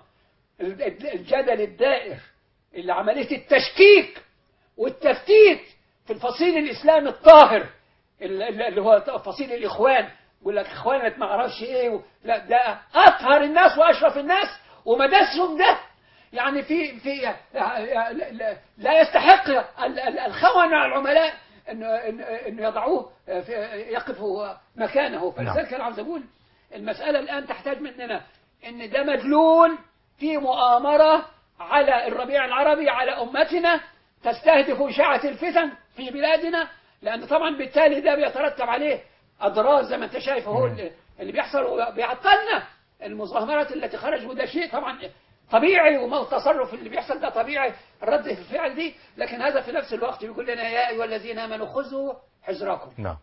الجدل الدائر اللي عملية التشكيك والتفتيت في الفصيل الإسلامي الطاهر اللي اللي هو فصيل الإخوان يقول لك إخوانك ما أعرفش إيه و... لا ده أطهر الناس وأشرف الناس ومدسهم ده يعني في في لا- لا يستحق ال- ال- الخونة العملاء انه انه إنه يضعوه في يقفوا مكانه فلذلك انا عاوز اقول المساله الان تحتاج مننا ان ده مدلول في مؤامره على الربيع العربي على امتنا تستهدف اشاعه الفتن في بلادنا لان طبعا بالتالي ده بيترتب عليه اضرار زي ما انت شايف هو اللي اللي بيحصل وبيعطلنا المظاهرات التي خرج وده شيء طبعا طبيعي وما التصرف اللي بيحصل ده طبيعي رد الفعل دي لكن هذا في نفس الوقت بيقول لنا يا ايها الذين امنوا خذوا حذركم نعم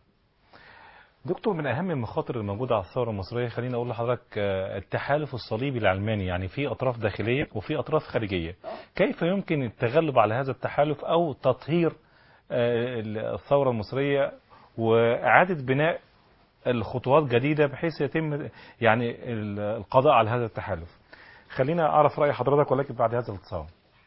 دكتور من اهم المخاطر الموجوده على الثوره المصريه خليني اقول لحضرتك آه، التحالف الصليبي العلماني يعني في اطراف داخليه وفي اطراف خارجيه كيف يمكن التغلب على هذا التحالف او تطهير آه، الثوره المصريه واعاده بناء الخطوات جديده بحيث يتم يعني ال- القضاء على هذا التحالف خلينا اعرف راي حضرتك ولكن بعد هذا الاتصال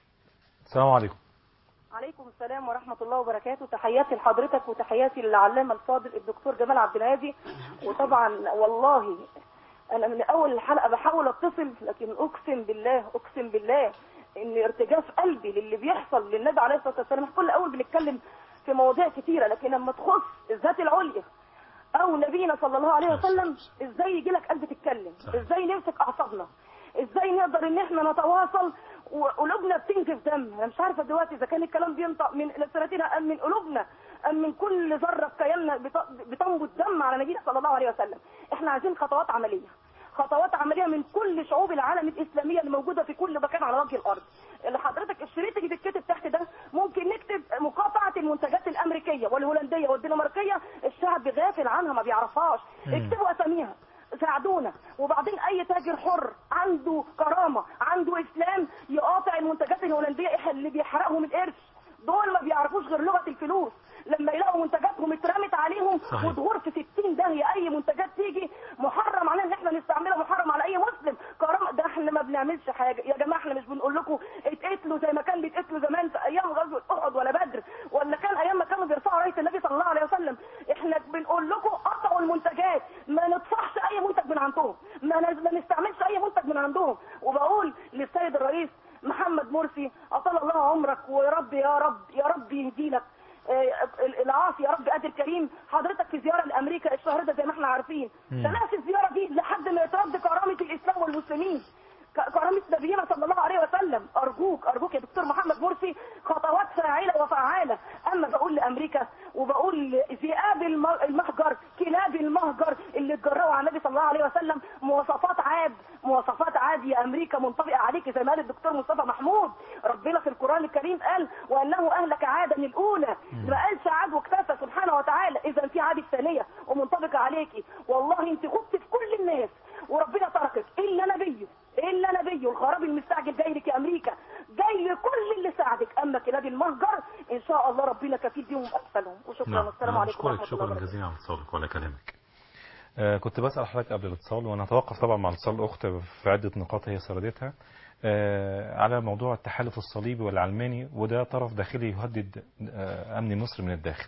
السلام عليكم عليكم السلام ورحمة الله وبركاته تحياتي لحضرتك وتحياتي للعلامة الفاضل الدكتور جمال عبد الهادي وطبعا والله أنا من أول الحلقة بحاول أتصل لكن أقسم بالله أقسم بالله إن ارتجاف قلبي للي بيحصل للنبي عليه الصلاة والسلام إحنا كل أول بنتكلم في مواضيع كتيرة لكن لما تخص الذات العليا أو نبينا صلى الله عليه وسلم إزاي يجي لك قلب تتكلم صحيح. إزاي نمسك أعصابنا ازاي نقدر ان احنا نتواصل وقلوبنا بتنزف دم انا مش عارفه دلوقتي اذا كان الكلام بينطق من السنتنا ام من قلوبنا ام من كل ذره في كياننا بت- بتنبت دم على نبينا صلى الله عليه وسلم احنا عايزين خطوات عمليه خطوات عمليه من كل شعوب العالم الاسلاميه اللي موجوده في كل مكان على وجه الارض اللي حضرتك الشريط اللي بيتكتب تحت ده ممكن نكتب مقاطعه المنتجات الامريكيه والهولنديه والدنماركيه الشعب غافل عنها ما بيعرفهاش اكتبوا اساميها ساعدونا وبعدين اي تاجر حر عنده كرامه عنده اسلام يقاطع المنتجات الهولنديه إح- اللي بيحرقهم القرش دول ما بيعرفوش غير لغه الفلوس لما يلاقوا منتجاتهم اترمت عليهم صحيح. ودهور في 60 داهيه اي منتجات تيجي محرم علينا ان احنا نستعملها محرم على اي مسلم كرامه ده احنا ما بنعملش حاجه يا جماعه احنا مش بنقول لكم اتقتلوا زي ما كان بيتقتلوا زمان في ايام غزوه احد ولا بدر ولا كان ايام ما كانوا بيرفعوا رايه النبي صلى الله عليه وسلم احنا بنقول لكم قطعوا المنتجات ما نطفحش اي منتج من عندهم ما ن- ما نستعملش اي منتج من عندهم وبقول للسيد الرئيس محمد مرسي اطال الله عمرك ويا رب يا رب يا رب يهديلك آه، العافيه يا رب قادر كريم حضرتك في زياره لامريكا الشهر ده زي ما احنا عارفين تنافس الزياره دي لحد ما يترد كرامه الاسلام والمسلمين ك- كرامه نبينا صلى الله عليه وسلم ارجوك ارجوك يا دكتور محمد مرسي خطوات فاعله وفعاله اما بقول لامريكا وبقول ذئاب الم- المهجر كلاب المهجر اللي اتجرأوا على النبي صلى الله عليه وسلم مواصفات عاد مواصفات عاد يا امريكا منطبقه عليك زي ما قال الدكتور مصطفى محمود ربنا في القران الكريم قال وانه اهلك عادا الاولى ما قالش عاد واكتفى سبحانه وتعالى اذا في عاد الثانيه ومنطبقه عليكي والله انت غبت في كل الناس وربنا تركك الا نبيه الا نبيه الخراب المستعجل جاي لك يا امريكا جاي لكل اللي ساعدك اما كلاب المهجر ان شاء الله ربنا كفيل بيهم وامثالهم وشكرا والسلام أنا عليكم بشكرك ورحمه الله شكرا وبركاته جزيلا على اتصالك وعلى كلامك آه كنت بسأل حضرتك قبل الاتصال وانا اتوقف طبعا مع الاتصال الاخت في عدة نقاط هي سردتها آه على موضوع التحالف الصليبي والعلماني وده طرف داخلي يهدد آه امن مصر من الداخل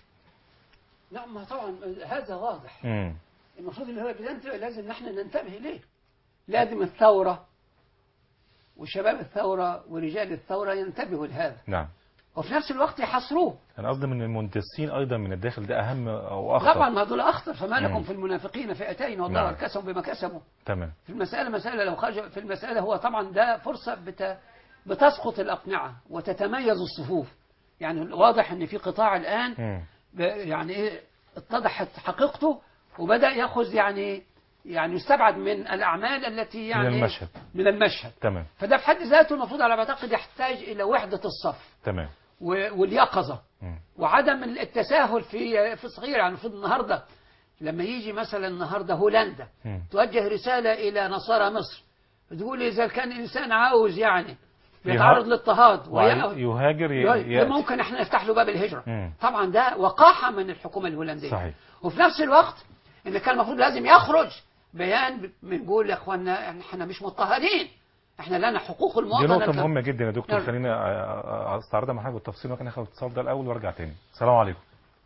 نعم ما طبعا هذا واضح امم المفروض ان هو بينت- لازم نحن ننتبه اليه لازم الثوره وشباب الثوره ورجال الثوره ينتبهوا لهذا نعم وفي نفس الوقت يحصروه انا قصدي من المندسين ايضا من الداخل ده اهم او اخطر طبعا ما دول اخطر فما مم. لكم في المنافقين فئتين والله نعم. كسبوا بما كسبوا تمام في المسألة مسألة لو خرج في المسألة هو طبعا ده فرصة بت بتسقط الأقنعة وتتميز الصفوف يعني واضح ان في قطاع الآن مم. ب- يعني ايه اتضحت حقيقته وبدأ يأخذ يعني يعني يستبعد من الأعمال التي يعني من المشهد من المشهد تمام فده في حد ذاته المفروض على ما أعتقد يحتاج إلى وحدة الصف تمام و- واليقظة مم. وعدم التساهل في في الصغير يعني المفروض النهارده لما يجي مثلا النهارده هولندا مم. توجه رسالة إلى نصارى مصر تقول إذا كان الإنسان عاوز يعني يتعرض للاضطهاد وي- ويهاجر ي- ي- يأتي. ممكن احنا نفتح له باب الهجرة مم. طبعا ده وقاحة من الحكومة الهولندية صحيح. وفي نفس الوقت ان كان المفروض لازم يخرج بيان بنقول يا اخوانا احنا مش مضطهدين احنا لنا حقوق دي المواطنة نقطة الك- مهمة جدا يا دكتور نعم. خلينا أ- أ- استعرضها مع حضرتك بالتفصيل وكان اخد الاتصال ده الاول وارجع تاني السلام عليكم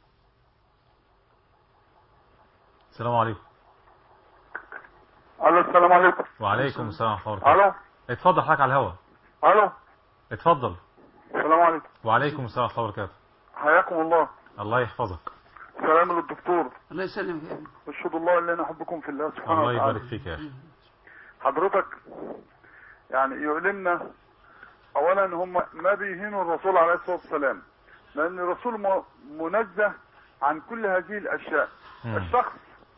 السلام عليكم الو السلام عليكم وعليكم السلام ورحمة الله وبركاته الو اتفضل حضرتك على الهواء الو اتفضل السلام عليكم وعليكم السلام ورحمة الله وبركاته حياكم الله الله يحفظك سلام للدكتور الله يسلم اشهد الله ان انا احبكم في الله سبحانه الله وتعالى يبارك فيك يا اخي حضرتك يعني يؤلمنا اولا هم ما بيهينوا الرسول عليه الصلاه والسلام لان الرسول م- منزه عن كل هذه الاشياء مم. الشخص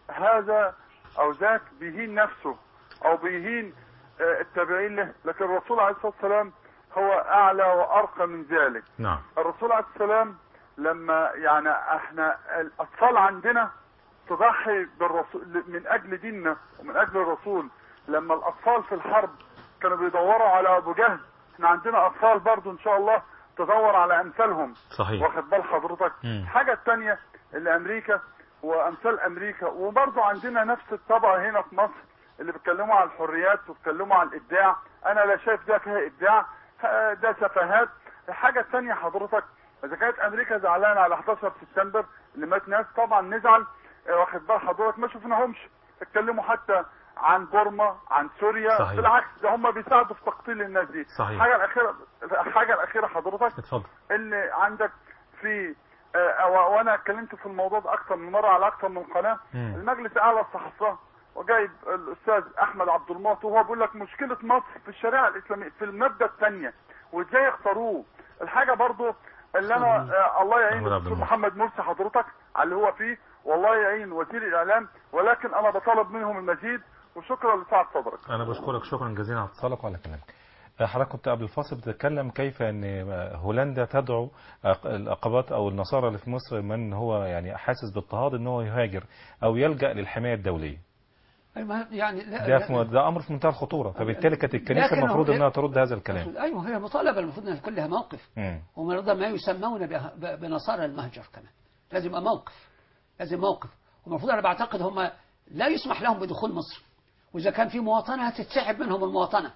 هذا او ذاك بيهين نفسه او بيهين آه، التابعين له لكن الرسول عليه الصلاه والسلام هو اعلى وارقى من ذلك نعم الرسول عليه السلام لما يعني احنا الاطفال عندنا تضحي بالرسول من اجل ديننا ومن اجل الرسول لما الاطفال في الحرب كانوا بيدوروا على ابو جهل احنا عندنا اطفال برضو ان شاء الله تدور على امثالهم صحيح واخد بال حضرتك مم. الحاجه الثانيه اللي امريكا وامثال امريكا وبرضو عندنا نفس الطبقه هنا في مصر اللي بيتكلموا على الحريات وبيتكلموا على الابداع انا لا شايف ده فيها ابداع ها- ده سفاهات الحاجه الثانيه حضرتك اذا كانت امريكا زعلانه على 11 سبتمبر اللي مات ناس طبعا نزعل اه، واخد بال حضرتك ما شفناهمش اتكلموا حتى عن بورما عن سوريا صحيح. بالعكس ده هم بيساعدوا في تقتيل الناس دي صحيح. الحاجه الاخيره الحاجه الاخيره حضرتك اتفضل اللي عندك في آه، و- وانا اتكلمت في الموضوع ده اكتر من مره على اكتر من قناه مم. المجلس الاعلى للصحافه وجايب الاستاذ احمد عبد المعطي وهو بيقول لك مشكله مصر في الشريعه الاسلاميه في الماده الثانيه وازاي يختاروه الحاجه برضو اللي انا آه الله يعين أحمد عبد الدكتور المعطي. محمد مرسي حضرتك على اللي هو فيه والله يعين وزير الاعلام ولكن انا بطلب منهم المزيد وشكرا لسعه صدرك انا بشكرك شكرا جزيلا على اتصالك وعلى كلامك حضرتك كنت قبل الفاصل بتتكلم كيف ان هولندا تدعو أق- العقبات او النصارى اللي في مصر من هو يعني حاسس باضطهاد ان هو يهاجر او يلجا للحمايه الدوليه أيوة، يعني لا ده لا- في ده امر في منتهى الخطوره فبالتالي كانت الكنيسه لكن هو- المفروض انها ترد هذا الكلام ايوه هي مطالبه المفروض ان يكون لها موقف مم. ومن رضا ما يسمون به- ب- بنصارى المهجر كمان لازم يبقى موقف لازم موقف والمفروض انا بعتقد هم لا يسمح لهم بدخول مصر واذا كان في مواطنه هتتسحب منهم المواطنه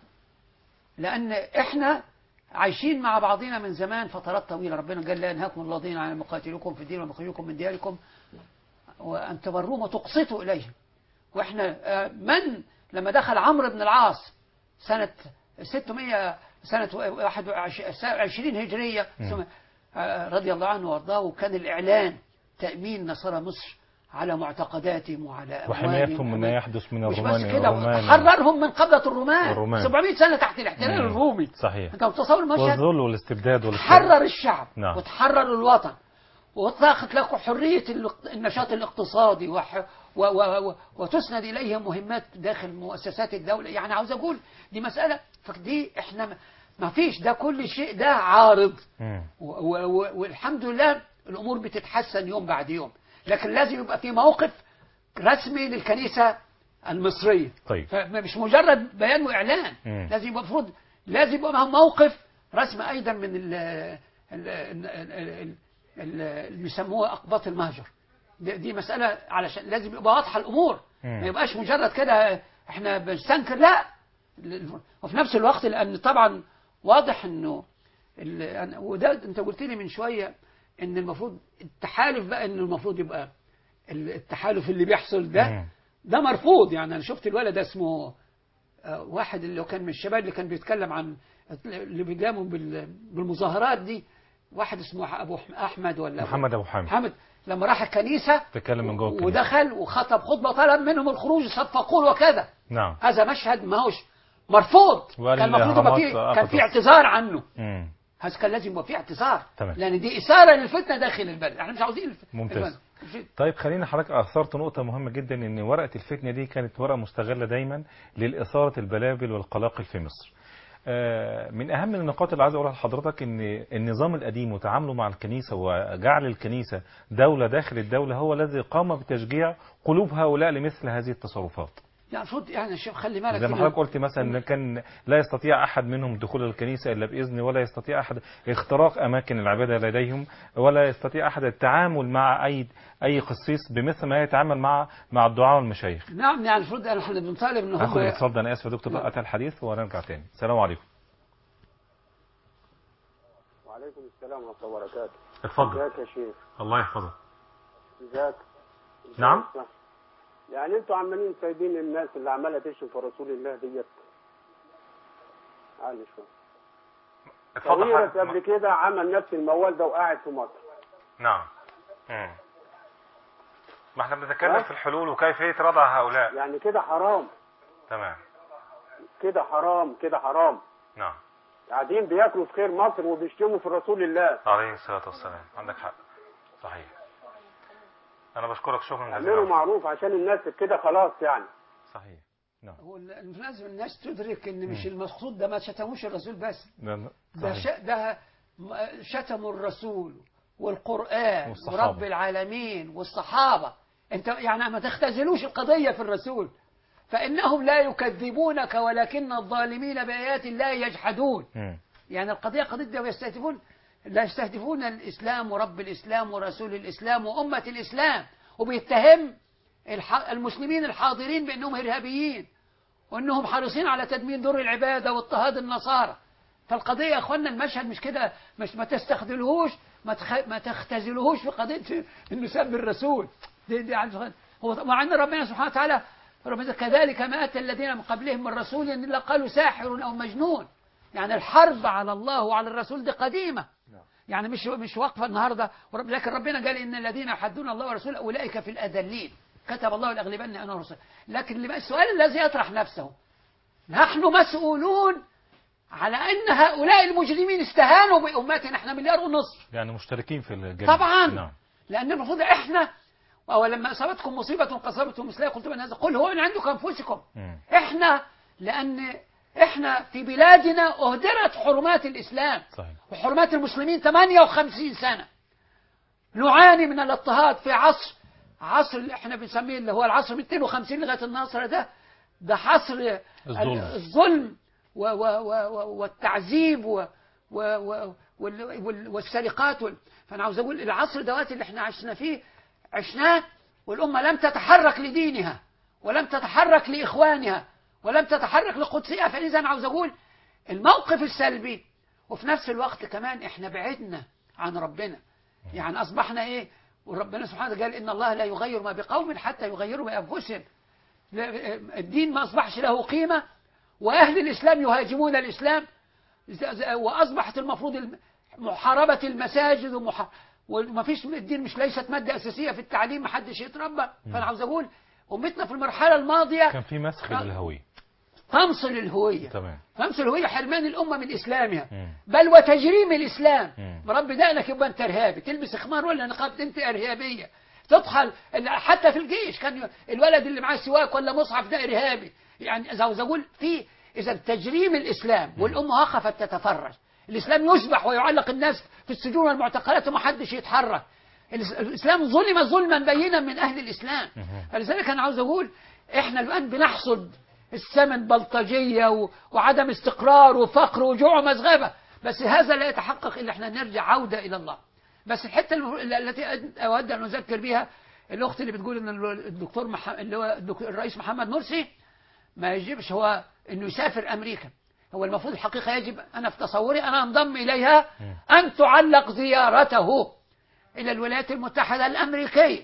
لان احنا عايشين مع بعضنا من زمان فترات طويله ربنا قال لا ينهاكم الله دين عن مقاتلكم في الدين ومخرجكم من دياركم وان تبروهم وتقسطوا اليهم واحنا آه، من لما دخل عمرو بن العاص سنة 600 سنة 21 هجرية ثم آه، رضي الله عنه وارضاه وكان الإعلان تأمين نصارى مصر على معتقداتهم وعلى أموالهم وحمايتهم مما وعلى- يحدث من مش بس الرومان كده الرومان حررهم من قبضة الرومان, الرومان. 700 سنة تحت الاحتلال مم. الرومي صحيح انت متصور المشهد والذل والاستبداد والاستبداد حرر الشعب نعم. وتحرر الوطن وطاقت له حرية الاق- النشاط الاقتصادي وح و و و وتسند إليهم مهمات داخل مؤسسات الدولة يعني عاوز أقول دي مسألة فدي إحنا ما- ما فيش ده كل شيء ده عارض مم. و و و والحمد لله الأمور بتتحسن يوم بعد يوم لكن لازم يبقى في موقف رسمي للكنيسة المصرية طيب فمش مجرد بيان واعلان مم. لازم يبقى المفروض لازم يبقى معهم موقف رسمي ايضا من ال ال- ال- ال- ال- اللي بيسموها اقباط المهجر دي دي مساله علشان لازم يبقى واضحه الامور مم. ما يبقاش مجرد كده احنا بنستنكر لا وفي نفس الوقت لان طبعا واضح انه ال- أنا- وده انت قلت لي من شويه ان المفروض التحالف بقى انه المفروض يبقى التحالف اللي بيحصل ده مم. ده مرفوض يعني انا شفت الولد اسمه آه، واحد اللي كان من الشباب اللي كان بيتكلم عن اللي بيقاموا بال- بالمظاهرات دي واحد اسمه ابو أح- احمد ولا محمد ابو حامد محمد لما راح الكنيسه تكلم من جوه الكنيسة. ودخل وخطب خطبه طلب منهم الخروج صفقوا وكذا نعم هذا مشهد ما هوش مرفوض وقال كان المفروض يبقى الأهرامات فيه كان في أقدس. اعتذار عنه مم. هذا كان لازم يبقى فيه اعتذار تمام. لان دي اثاره للفتنه داخل البلد احنا مش عاوزين الف- ممتاز. الفتنة. طيب خلينا حضرتك اثرت نقطه مهمه جدا ان ورقه الفتنه دي كانت ورقه مستغله دايما للاثاره البلابل والقلاقل في مصر آه، من اهم النقاط اللي عايز اقولها لحضرتك ان النظام القديم وتعامله مع الكنيسه وجعل الكنيسه دوله داخل الدوله هو الذي قام بتشجيع قلوب هؤلاء لمثل هذه التصرفات يعني المفروض يعني شوف خلي بالك زي ما إن- حضرتك قلت مثلا ان كان لا يستطيع احد منهم دخول الكنيسه الا باذن ولا يستطيع احد اختراق اماكن العباده لديهم ولا يستطيع احد التعامل مع اي اي قسيس بمثل ما يتعامل مع مع الدعاء والمشايخ نعم يعني المفروض ان احنا بنطالب ان هاخد هم الاتصال ده انا اسف يا دكتور نعم. قطع الحديث ونرجع تاني السلام عليكم وعليكم السلام ورحمة الله وبركاته اتفضل ازيك يا شيخ الله يحفظك ازيك نعم. ازيك؟ يعني انتوا عمالين سايبين الناس اللي عمالة تشتم في رسول الله ديت عالي شوية طويلة قبل كده عمل نفس الموال ده وقاعد في مصر نعم ما احنا بنتكلم ها؟ في الحلول وكيفيه ردع هؤلاء يعني كده حرام تمام كده حرام كده حرام نعم قاعدين بياكلوا في خير مصر وبيشتموا في رسول الله عليه الصلاه والسلام عندك حق صحيح انا بشكرك شكرا اعملوا جزيلا معروف عشان الناس كده خلاص يعني صحيح نعم هو ال- لازم الناس تدرك ان مش المقصود ده ما شتموش الرسول بس ده- ده صحيح. ش... ده م- شتموا الرسول والقرآن والصحابة. ورب العالمين والصحابة انت يعني ما تختزلوش القضية في الرسول فإنهم لا يكذبونك ولكن الظالمين بآيات الله يجحدون مم. يعني القضية قضية ده يستهدفون لا يستهدفون الإسلام ورب الإسلام ورسول الإسلام وأمة الإسلام وبيتهم الح... المسلمين الحاضرين بأنهم إرهابيين وأنهم حريصين على تدمير دور العبادة واضطهاد النصارى فالقضية يا أخوانا المشهد مش كده مش ما تستخدلوهوش ما, تخ... ما تختزلوهوش في قضية إنه سب الرسول دي دي عن- هو مع أن ربنا سبحانه وتعالى ربنا كذلك ما أتى الذين من قبلهم من رسول إلا قالوا ساحر أو مجنون يعني الحرب على الله وعلى الرسول دي قديمة يعني مش مش واقفة النهاردة ورب لكن ربنا قال إن الذين يحدون الله ورسوله أولئك في الأذلين كتب الله الأغلبن أنا ورسول لكن لما- السؤال الذي يطرح نفسه نحن مسؤولون على أن هؤلاء المجرمين استهانوا بأمتنا احنا مليار ونصف يعني مشتركين في الجريمة طبعا نعم لأن المفروض احنا ولما أصابتكم مصيبة قصبتم مثلها قلت من هذا قل هو من عندكم أنفسكم مم. احنا لأن احنا في بلادنا أهدرت حرمات الإسلام صحيح وحرمات المسلمين 58 سنة نعاني من الاضطهاد في عصر عصر اللي احنا بنسميه اللي هو العصر 250 لغاية الناصرة ده ده عصر الظلم. الظلم و و و و والتعذيب و و و وال- وال- والسرقات وال... فأنا عاوز أقول العصر دوات اللي احنا عشنا فيه عشناه والأمة لم تتحرك لدينها ولم تتحرك لإخوانها ولم تتحرك لقدسها فإذا أنا عاوز أقول الموقف السلبي وفي نفس الوقت كمان احنا بعدنا عن ربنا يعني أصبحنا إيه وربنا سبحانه وتعالى قال إن الله لا يغير ما بقوم حتى يغيروا بأنفسهم لا- الدين ما أصبحش له قيمة وأهل الإسلام يهاجمون الإسلام ز- ز- وأصبحت المفروض الم- محاربة المساجد ومح... وما فيش الدين مش ليست مادة أساسية في التعليم ما حدش يتربى فأنا عاوز أقول أمتنا في المرحلة الماضية كان في مسخ للهوية تمصل الهوية تمام تمصل الهوية حرمان الأمة من إسلامها مم. بل وتجريم الإسلام مم. مربي دقنك يبقى أنت إرهابي تلبس خمار ولا نقاب أنت إرهابية تدخل ال- حتى في الجيش كان ي- الولد اللي معاه سواك ولا مصحف ده إرهابي يعني إذا عاوز أقول في إذا تجريم الإسلام والأمة وقفت تتفرج الإسلام يسبح ويعلق الناس في السجون والمعتقلات ومحدش يتحرك الإس- الإسلام ظلم ظلما بينا من أهل الإسلام فلذلك أنا عاوز أقول إحنا الآن بنحصد الثمن بلطجية و- وعدم استقرار وفقر وجوع ومزغبة بس هذا لا يتحقق إلا إحنا نرجع عودة إلى الله بس الحتة الم- التي أد- أود أن أذكر بها الأخت اللي بتقول إن ال- الدكتور مح... اللي هو الدك- الرئيس محمد مرسي ما يجبش هو إنه يسافر أمريكا هو المفروض الحقيقة يجب أنا في تصوري أنا أنضم إليها أن تعلق زيارته إلى الولايات المتحدة الأمريكية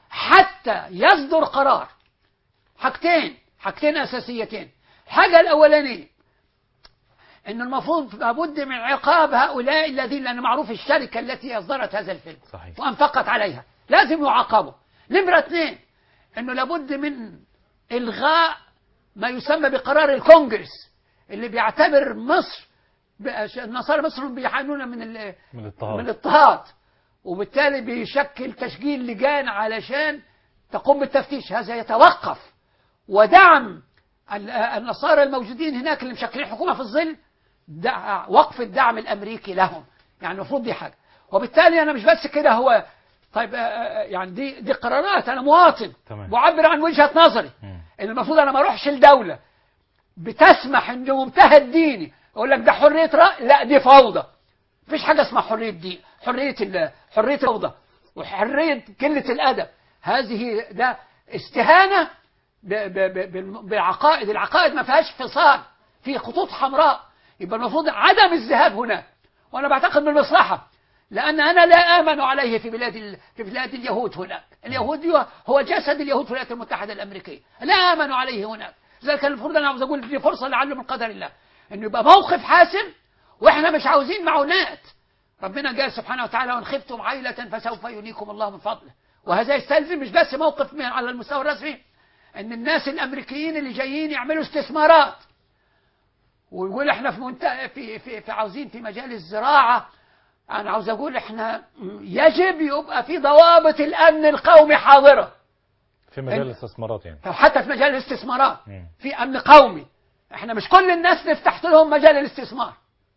حتى يصدر قرار حاجتين حاجتين أساسيتين الحاجة الأولانية ان المفروض لابد من عقاب هؤلاء الذين لان معروف الشركه التي اصدرت هذا الفيلم صحيح. وانفقت عليها لازم يعاقبوا نمره اثنين انه لابد من الغاء ما يسمى بقرار الكونجرس اللي بيعتبر مصر بقى- النصارى مصر بيعانون من ال- من من الاضطهاد الاضطهاد وبالتالي بيشكل تشكيل لجان علشان تقوم بالتفتيش هذا يتوقف ودعم ال- النصارى الموجودين هناك اللي مشكلين حكومة في الظل دع وقف الدعم الأمريكي لهم يعني المفروض دي حاجة وبالتالي أنا مش بس كده هو طيب آه، آه، يعني دي دي قرارات أنا مواطن تمام. بعبر عن وجهة نظري مم. ان المفروض انا ما اروحش لدوله بتسمح ان منتهى الديني يقول لك ده حريه راي لا دي فوضى مفيش حاجه اسمها حريه دين حريه ال- حريه الفوضى وحريه قله الادب هذه ده استهانه ب- ب- ب- بالم- بعقائد العقائد ما فيهاش فصال في خطوط حمراء يبقى المفروض عدم الذهاب هناك وانا بعتقد بالمصلحه لان انا لا امن عليه في بلاد ال... في بلاد اليهود هناك اليهود هو- هو جسد اليهود في الولايات المتحده الامريكيه لا امن عليه هناك لذلك كان المفروض انا عاوز اقول دي فرصه لعله من قدر الله انه يبقى موقف حاسم واحنا مش عاوزين معونات ربنا قال سبحانه وتعالى وان خفتم عيله فسوف ينيكم الله من فضله وهذا يستلزم مش بس موقف من على المستوى الرسمي ان الناس الامريكيين اللي جايين يعملوا استثمارات ويقول احنا في منت... في في, في عاوزين في مجال الزراعه انا عاوز اقول احنا يجب يبقى في ضوابط الامن القومي حاضره في مجال أنت- الاستثمارات يعني حتى في مجال الاستثمارات مم. في امن قومي احنا مش كل الناس نفتح لهم مجال الاستثمار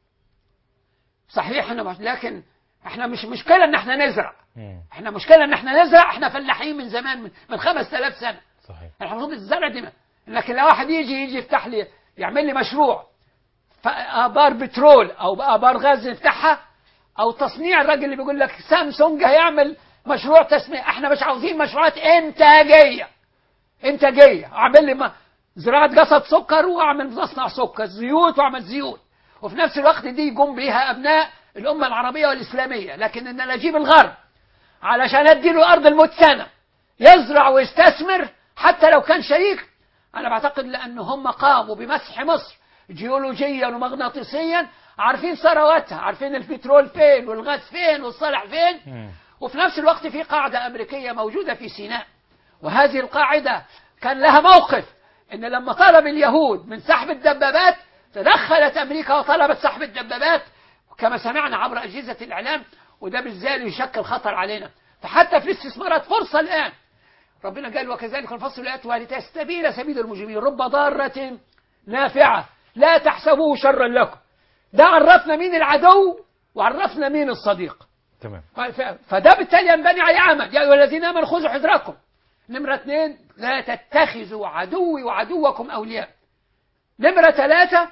صحيح احنا مش لكن احنا مش مشكله ان احنا نزرع مم. احنا مشكله ان احنا نزرع احنا فلاحين من زمان من, من 5000 سنه صحيح احنا المفروض الزرع دي ما- لكن لو واحد يجي يجي يفتح لي يعمل لي مشروع ف- ابار بترول او ابار غاز يفتحها او تصنيع الراجل اللي بيقول لك سامسونج هيعمل مشروع تصنيع احنا مش عاوزين مشروعات انتاجيه انتاجيه اعمل لي م- زراعه قصب سكر واعمل مصنع سكر زيوت واعمل زيوت وفي نفس الوقت دي يقوم بها ابناء الامه العربيه والاسلاميه لكن ان انا اجيب الغرب علشان اديله ارض المتسنه يزرع ويستثمر حتى لو كان شريك انا بعتقد لان هم قاموا بمسح مصر جيولوجيا ومغناطيسيا عارفين ثرواتها عارفين البترول فين والغاز فين والصلح فين مم. وفي نفس الوقت في قاعدة أمريكية موجودة في سيناء وهذه القاعدة كان لها موقف إن لما طلب اليهود من سحب الدبابات تدخلت أمريكا وطلبت سحب الدبابات كما سمعنا عبر أجهزة الإعلام وده بالذات يشكل خطر علينا فحتى في الاستثمارات فرصة الآن ربنا قال وكذلك نفصل الآيات ولتستبين سبيل المجرمين رب ضارة نافعة لا تحسبوه شرا لكم ده عرفنا مين العدو وعرفنا مين الصديق تمام ف- ف- فده بالتالي ينبني عليه عمل يا ايها الذين امنوا خذوا حذركم نمرة اثنين لا تتخذوا عدوي وعدوكم اولياء نمرة ثلاثة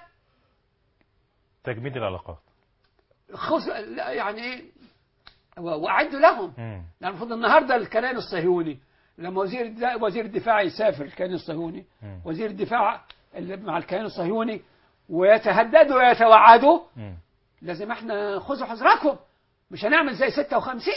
تجميد العلاقات خذ لا، يعني ايه و- واعدوا لهم مم. يعني المفروض النهارده الكيان الصهيوني لما وزير الد- وزير الدفاع يسافر الكيان الصهيوني مم. وزير الدفاع اللي مع الكيان الصهيوني ويتهددوا ويتوعدوا مم. لازم احنا خذوا حذركم مش هنعمل زي 56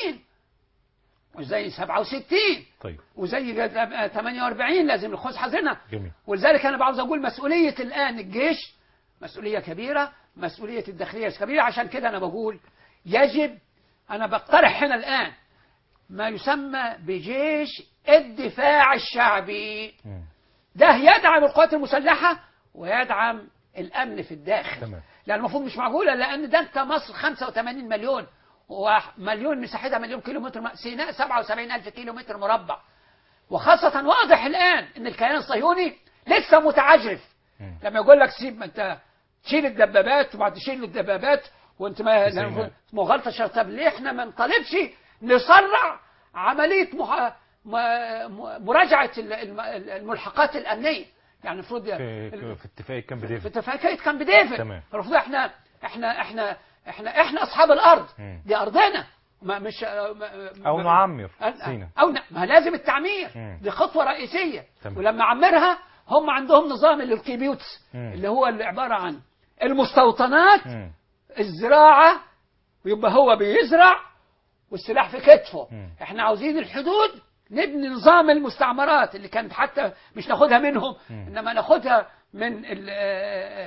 وزي 67 طيب وزي جد- 48 لازم نخذ حذرنا جميل ولذلك انا بعاوز اقول مسؤوليه الان الجيش مسؤوليه كبيره مسؤوليه الداخليه كبيره عشان كده انا بقول يجب انا بقترح هنا الان ما يسمى بجيش الدفاع الشعبي مم. ده يدعم القوات المسلحه ويدعم الامن في الداخل تمام. لان المفروض مش معقوله لان ده انت مصر 85 مليون ومليون مساحتها مليون كيلو متر م- سيناء 77 الف كيلو متر مربع وخاصة واضح الآن إن الكيان الصهيوني لسه متعجرف مم. لما يقول لك سيب ما أنت تشيل الدبابات وبعد تشيل الدبابات وأنت ما في سيناء. مغالطة شرط طب ليه إحنا ما نطالبش نسرع عملية مح... م... م- مراجعة ال- الم- الملحقات الأمنية يعني المفروض في في اتفاق كامب في ديفيد اتفاقية كامب ديفيد تمام. المفروض احنا احنا احنا احنا احنا اصحاب الارض مم. دي ارضنا ما مش ما او ما- نعمر أن- سينا او ن- ما لازم التعمير مم. دي خطوه رئيسيه تمام. ولما عمرها هم عندهم نظام اللي الكيبيوتس مم. اللي هو اللي عباره عن المستوطنات مم. الزراعه ويبقى هو بيزرع والسلاح في كتفه مم. احنا عاوزين الحدود نبني نظام المستعمرات اللي كانت حتى مش ناخدها منهم مم. انما ناخدها من ال- آه،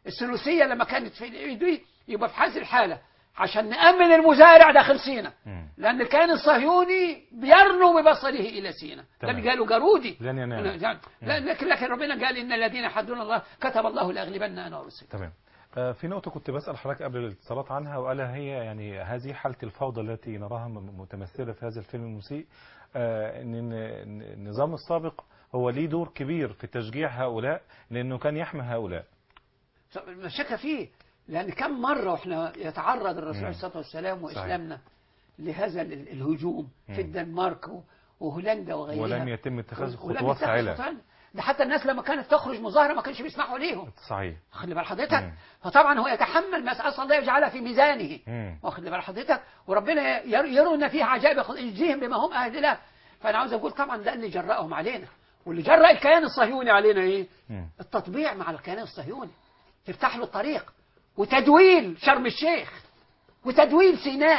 الثلوثيه لما كانت في الايد دي يبقى في هذه الحاله عشان نامن المزارع داخل سينا مم. لان كان الصهيوني بيرنو ببصره الى سينا تمام. لم قالوا جارودي لن ينال. لا لكن لكن ربنا قال ان الذين يحدون الله كتب الله لاغلبن انا ورسلي تمام آه، في نقطة كنت بسأل حضرتك قبل الاتصالات عنها وألا هي يعني هذه حالة الفوضى التي نراها م- متمثلة في هذا الفيلم المسيء آه، إن إن- إن النظام السابق هو ليه دور كبير في تشجيع هؤلاء لأنه كان يحمي هؤلاء ما شك فيه لان كم مره واحنا يتعرض الرسول مم. عليه الصلاه والسلام صحيح. واسلامنا لهذا ال- الهجوم مم. في الدنمارك و- وهولندا وغيرها ولم يتم اتخاذ ولم خطوات يتخذ فاعلة خطوات. ده حتى الناس لما كانت تخرج مظاهره ما كانش بيسمحوا ليهم صحيح واخد بال حضرتك مم. فطبعا هو يتحمل ما اسال الله يجعلها في ميزانه مم. واخد بال حضرتك وربنا ير- يرون فيها عجائب ياخذ- يجزيهم بما هم اهل له فانا عاوز اقول طبعا ده اللي جرأهم علينا واللي جرأ الكيان الصهيوني علينا ايه؟ مم. التطبيع مع الكيان الصهيوني تفتح له الطريق وتدويل شرم الشيخ وتدويل سيناء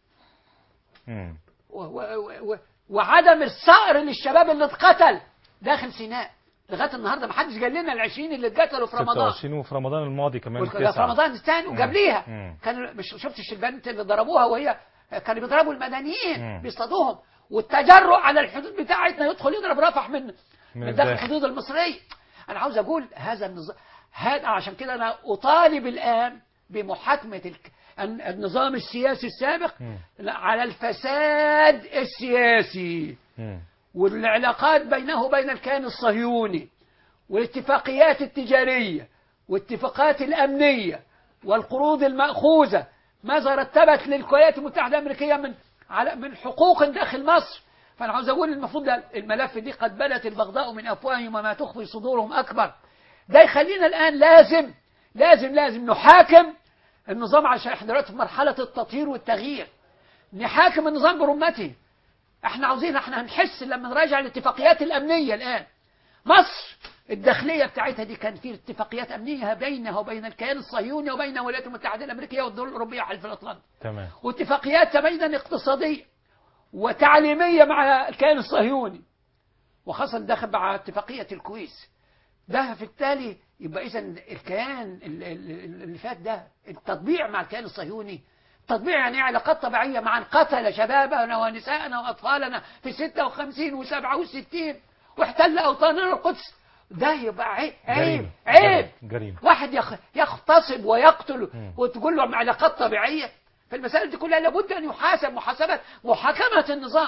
مم. و و و وعدم الصقر للشباب اللي اتقتل داخل سيناء لغايه النهارده ما حدش قال لنا ال 20 اللي اتقتلوا في رمضان 26 وفي رمضان الماضي كمان وده في تسعة رمضان الثاني مم. وقبليها مم. كان مش شفتش البنت اللي ضربوها وهي كانوا بيضربوا المدنيين مم. بيصطادوهم والتجرؤ على الحدود بتاعتنا يدخل يضرب رفح من من داخل الداخل. الحدود المصريه انا عاوز اقول هذا النظام هذا عشان كده انا اطالب الان بمحاكمه الك... الن- النظام السياسي السابق مم. على الفساد السياسي مم. والعلاقات بينه وبين الكيان الصهيوني والاتفاقيات التجارية والاتفاقات الأمنية والقروض المأخوذة ماذا رتبت للولايات المتحدة الأمريكية من على من حقوق داخل مصر فأنا عاوز أقول المفروض ده الملف دي قد بلت البغضاء من أفواههم وما تخفي صدورهم أكبر ده يخلينا الآن لازم لازم لازم نحاكم النظام عشان احنا دلوقتي في مرحلة التطهير والتغيير نحاكم النظام برمته احنا عاوزين احنا هنحس لما نراجع الاتفاقيات الامنيه الان مصر الداخليه بتاعتها دي كان في اتفاقيات امنيه بينها وبين الكيان الصهيوني وبين الولايات المتحده الامريكيه والدول الاوروبيه وحلف الاطلنطي تمام واتفاقيات ايضا اقتصاديه وتعليميه مع الكيان الصهيوني وخاصه داخل مع اتفاقيه الكويس ده في التالي يبقى اذا الكيان ال- ال- اللي فات ده التطبيع مع الكيان الصهيوني تطبيع يعني علاقات طبيعية مع قتل شبابنا ونساءنا وأطفالنا في 56 و67 واحتل أوطاننا القدس ده يبقى عيب عيب جريمة. عيب جريمة واحد يخ- يغتصب ويقتل مم. وتقول له علاقات طبيعية فالمسائل دي كلها لابد أن يحاسب محاسبة محاكمة النظام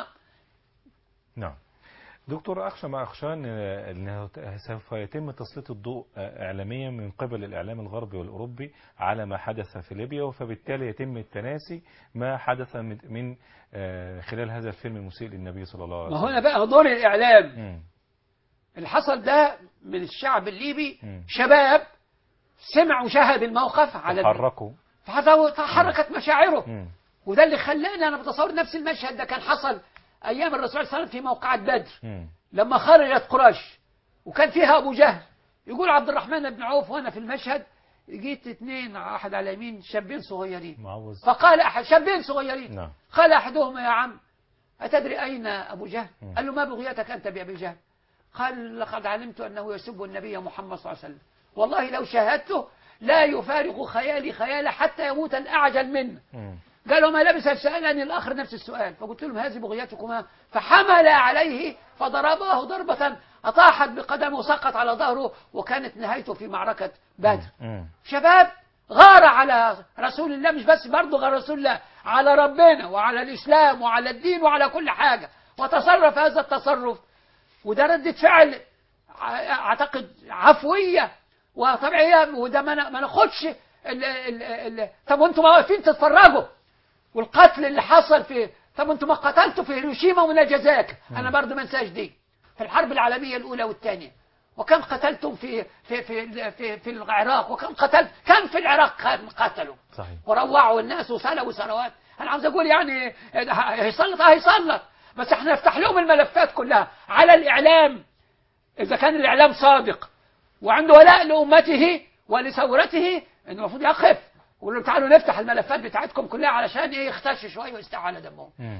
نعم دكتور أخشى ما أخشى أن أنه سوف يتم تسليط الضوء إعلاميا من قبل الإعلام الغربي والأوروبي على ما حدث في ليبيا فبالتالي يتم التناسي ما حدث من من آه، خلال هذا الفيلم المسيء للنبي صلى الله عليه ما وسلم هنا بقى دور الإعلام مم. اللي حصل ده من الشعب الليبي مم. شباب سمع وشاهد الموقف على تحركوا فهذا تحركت مشاعره مم. وده اللي خلاني انا بتصور نفس المشهد ده كان حصل ايام الرسول صلى الله عليه وسلم في موقعة بدر مم. لما خرجت قريش وكان فيها ابو جهل يقول عبد الرحمن بن عوف وانا في المشهد جيت اثنين واحد على اليمين شابين صغيرين معوذ فقال احد شابين صغيرين نعم قال احدهما يا عم اتدري اين ابو جهل مم. قال له ما بغيتك انت بابي جهل قال لقد علمت انه يسب النبي محمد صلى الله عليه وسلم والله لو شاهدته لا يفارق خيالي خياله حتى يموت الاعجل منه مم. قالوا ما لبث سألني الآخر نفس السؤال فقلت لهم هذه بغيتكما فحمل عليه فضرباه ضربة أطاحت بقدمه وسقط على ظهره وكانت نهايته في معركة بدر مم. شباب غار على رسول الله مش بس برضه غير رسول الله على ربنا وعلى الإسلام وعلى الدين وعلى كل حاجة وتصرف هذا التصرف وده ردة فعل ع- أعتقد عفوية وطبيعية وده ما ن- ما ناخدش ال- ال- ال- طب وانتم واقفين تتفرجوا والقتل اللي حصل في طب انتم ما قتلتوا في هيروشيما وناجازاكي انا برضه ما انساش دي في الحرب العالميه الاولى والثانيه وكم قتلتم في في في في, في العراق وكم قتل كم في العراق كان قتلوا صحيح وروعوا الناس وسلبوا ثروات انا عاوز اقول يعني هيسلط اه هيسلط بس احنا نفتح لهم الملفات كلها على الاعلام اذا كان الاعلام صادق وعنده ولاء لامته ولثورته انه المفروض يقف ويقول لهم تعالوا نفتح الملفات بتاعتكم كلها علشان ايه يختش شويه ويستوى على دمهم مم.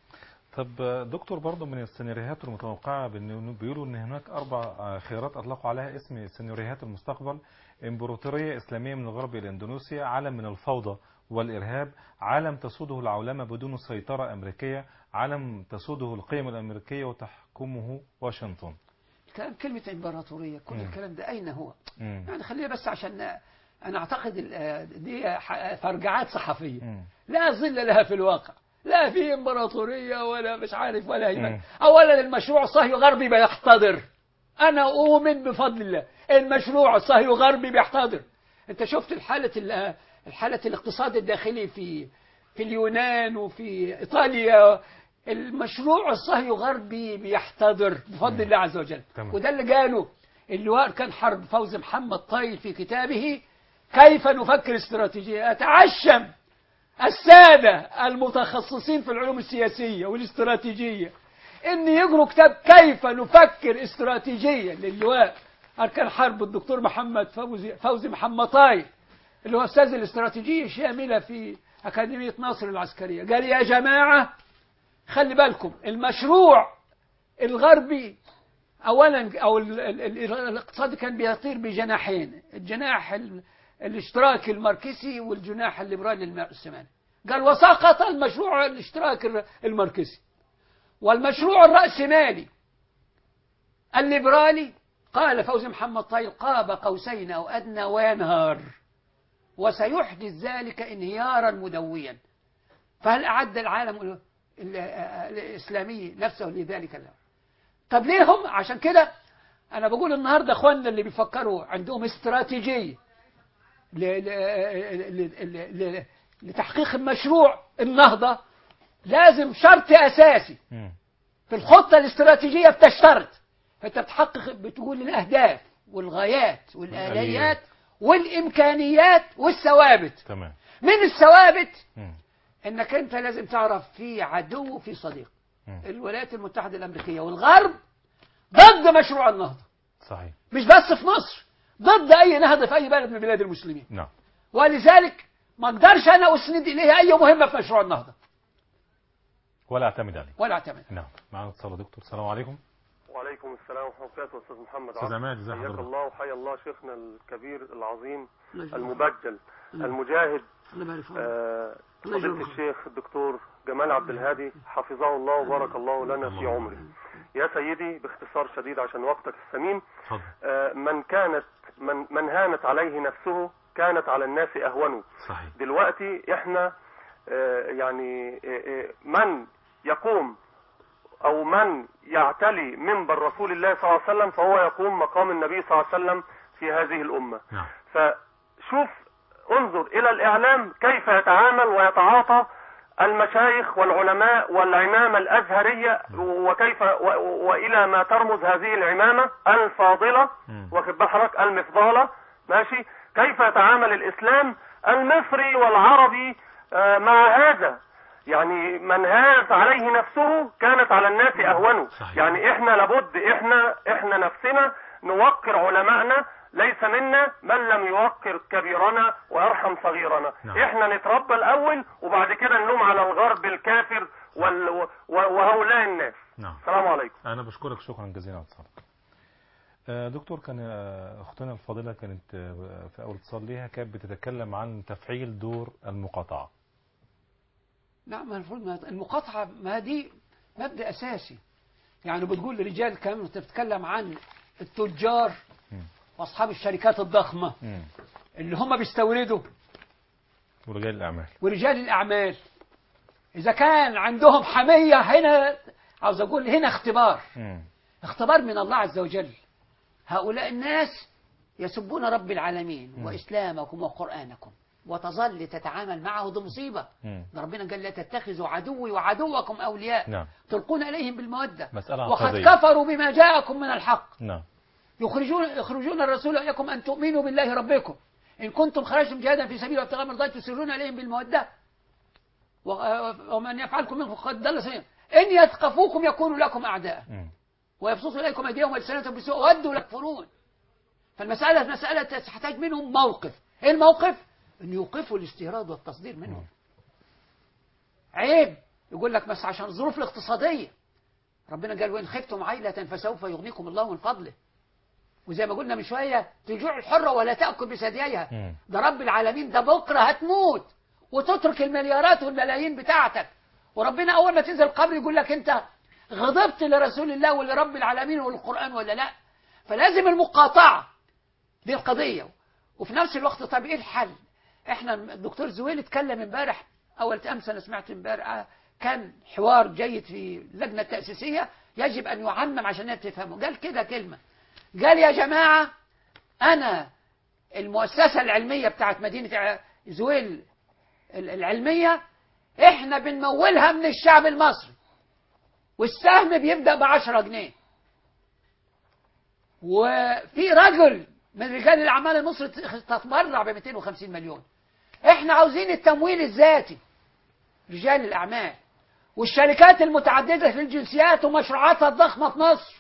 طب دكتور برضه من السيناريوهات المتوقعة بأنه بيقولوا أن هناك أربع خيارات أطلقوا عليها اسم سيناريوهات المستقبل إمبراطورية إسلامية من الغرب إلى إندونيسيا عالم من الفوضى والإرهاب عالم تسوده العولمة بدون سيطرة أمريكية عالم تسوده القيم الأمريكية وتحكمه واشنطن كلام كلمة إمبراطورية كل مم. الكلام ده أين هو مم. يعني خلينا بس عشان أنا أعتقد ال- دي ح- فرجعات صحفية مم. لا ظل لها في الواقع لا في إمبراطورية ولا مش عارف ولا مم. هي أولا المشروع الصهيوني غربي بيحتضر أنا أؤمن بفضل الله المشروع الصهيوني غربي بيحتضر أنت شفت الحالة ال- الحالة الاقتصاد الداخلي في في اليونان وفي إيطاليا المشروع الصهيوني غربي بيحتضر بفضل الله عز وجل تمام. وده اللي قاله اللواء كان حرب فوزي محمد طايل في كتابه كيف نفكر استراتيجية أتعشم السادة المتخصصين في العلوم السياسية والاستراتيجية إن يقروا كتاب كيف نفكر استراتيجيا للواء أركان حرب الدكتور محمد فوزي, فوزي محمد طايل اللي هو أستاذ الاستراتيجية الشاملة في أكاديمية ناصر العسكرية قال يا جماعة خلي بالكم المشروع الغربي اولا او ال- ال- ال- الاقتصاد كان بيطير بجناحين الجناح ال- الاشتراكي الماركسي والجناح الليبرالي العثماني قال وسقط المشروع الاشتراكي الر- الماركسي والمشروع الرأسمالي الليبرالي قال فوزي محمد طايل قاب قوسين أو أدنى وينهار وسيحدث ذلك انهيارا مدويا فهل أعد العالم ال- ال- الإسلامي نفسه لذلك لا طب ليه هم عشان كده أنا بقول النهاردة أخواننا اللي بيفكروا عندهم استراتيجية ل- ل- ل- ل- ل- لتحقيق المشروع النهضة لازم شرط أساسي مم. في الخطة الاستراتيجية بتشترط فأنت بتحقق بتقول الأهداف والغايات والآليات والإمكانيات والثوابت تمام من الثوابت مم. انك انت لازم تعرف في عدو وفي صديق مم. الولايات المتحدة الأمريكية والغرب ضد مشروع النهضة صحيح مش بس في مصر ضد أي نهضة في أي بلد من بلاد المسلمين نعم ولذلك ما اقدرش أنا أسند إليها أي مهمة في مشروع النهضة ولا اعتمد عليه ولا أعتمد نعم معنا اتصال يا دكتور السلام عليكم وعليكم السلام ورحمة الله وبركاته أستاذ محمد استاذ عبد. عماد ازي حياك حضرتك الله وحيا الله شيخنا الكبير العظيم الله المبجل المجاهد يبارك فيك. آه، الله فضيلة يجزاك. الشيخ الدكتور جمال عبد الهادي حفظه الله وبارك الله لنا في عمره يا سيدي باختصار شديد عشان وقتك الثمين اتفضل آه، من كانت من من هانت عليه نفسه كانت على الناس أهون صحيح دلوقتي احنا آه، يعني آه، آه، من يقوم او من يعتلي منبر رسول الله صلى الله عليه وسلم فهو يقوم مقام النبي صلى الله عليه وسلم في هذه الامه نعم فشوف انظر الى الاعلام كيف يتعامل ويتعاطى المشايخ والعلماء والعمامة الازهرية وكيف و- والى ما ترمز هذه العمامة الفاضلة مم. واخد بال حضرتك المفضالة ماشي كيف يتعامل الاسلام المصري والعربي آه، مع هذا يعني من هانت عليه نفسه كانت على الناس اهون صحيح. يعني احنا لابد احنا احنا نفسنا نوقر علمائنا ليس منا من لم يوقر كبيرنا ويرحم صغيرنا نعم. احنا نتربى الاول وبعد كده نلوم على الغرب الكافر وال... و- وهؤلاء الناس نعم السلام عليكم انا بشكرك شكرا جزيلا على اتصالك آه، دكتور كان آه، اختنا الفاضله كانت آه، في اول اتصال ليها كانت بتتكلم عن تفعيل دور المقاطعه نعم المفروض ما- المقاطعة ما دي مبدأ أساسي يعني بتقول لرجال كمان أنت بتتكلم عن التجار مم. وأصحاب الشركات الضخمة مم. اللي هم بيستوردوا ورجال الاعمال ورجال الأعمال إذا كان عندهم حمية هنا عاوز أقول هنا اختبار مم. اختبار من الله عز وجل هؤلاء الناس يسبون رب العالمين وإسلامكم وقرآنكم وتظل تتعامل معه دي مصيبة مم. ده ربنا قال لا تتخذوا عدوي وعدوكم أولياء نعم تلقون إليهم بالمودة مسألة وقد عقدية. كفروا بما جاءكم من الحق نعم يخرجون يخرجون الرسول إليكم أن تؤمنوا بالله ربكم إن كنتم خرجتم جهادا في سبيل وابتغاء مرضات تسرون إليهم بالمودة و- ومن يفعلكم منكم قد ضل سبيلا إن يثقفوكم يكونوا لكم أعداء مم. ويبسطوا إليكم أيديهم وألسنتهم بالسوء ودوا يكفرون فالمسألة مسألة تحتاج منهم موقف إيه الموقف؟ أن يوقفوا الاستيراد والتصدير منهم عيب يقول لك بس عشان الظروف الاقتصادية ربنا قال وإن خفتم عيلة فسوف يغنيكم الله من فضله وزي ما قلنا من شويه تجوع الحره ولا تاكل بثدييها مم. ده رب العالمين ده بكره هتموت وتترك المليارات والملايين بتاعتك وربنا اول ما تنزل القبر يقول لك انت غضبت لرسول الله ولرب العالمين وللقران ولا لا فلازم المقاطعه دي القضيه وفي نفس الوقت طب ايه الحل احنا الدكتور زويل اتكلم امبارح اول امس انا سمعت امبارح آه، كان حوار جيد في اللجنه التاسيسيه يجب ان يعمم عشان الناس تفهمه قال كده كلمه قال يا جماعه انا المؤسسه العلميه بتاعت مدينه ع- زويل ال- العلميه احنا بنمولها من الشعب المصري والسهم بيبدا ب 10 جنيه وفي رجل من رجال الاعمال المصري تتبرع ب 250 مليون احنا عاوزين التمويل الذاتي رجال الاعمال والشركات المتعدده في الجنسيات ومشروعاتها الضخمه في مصر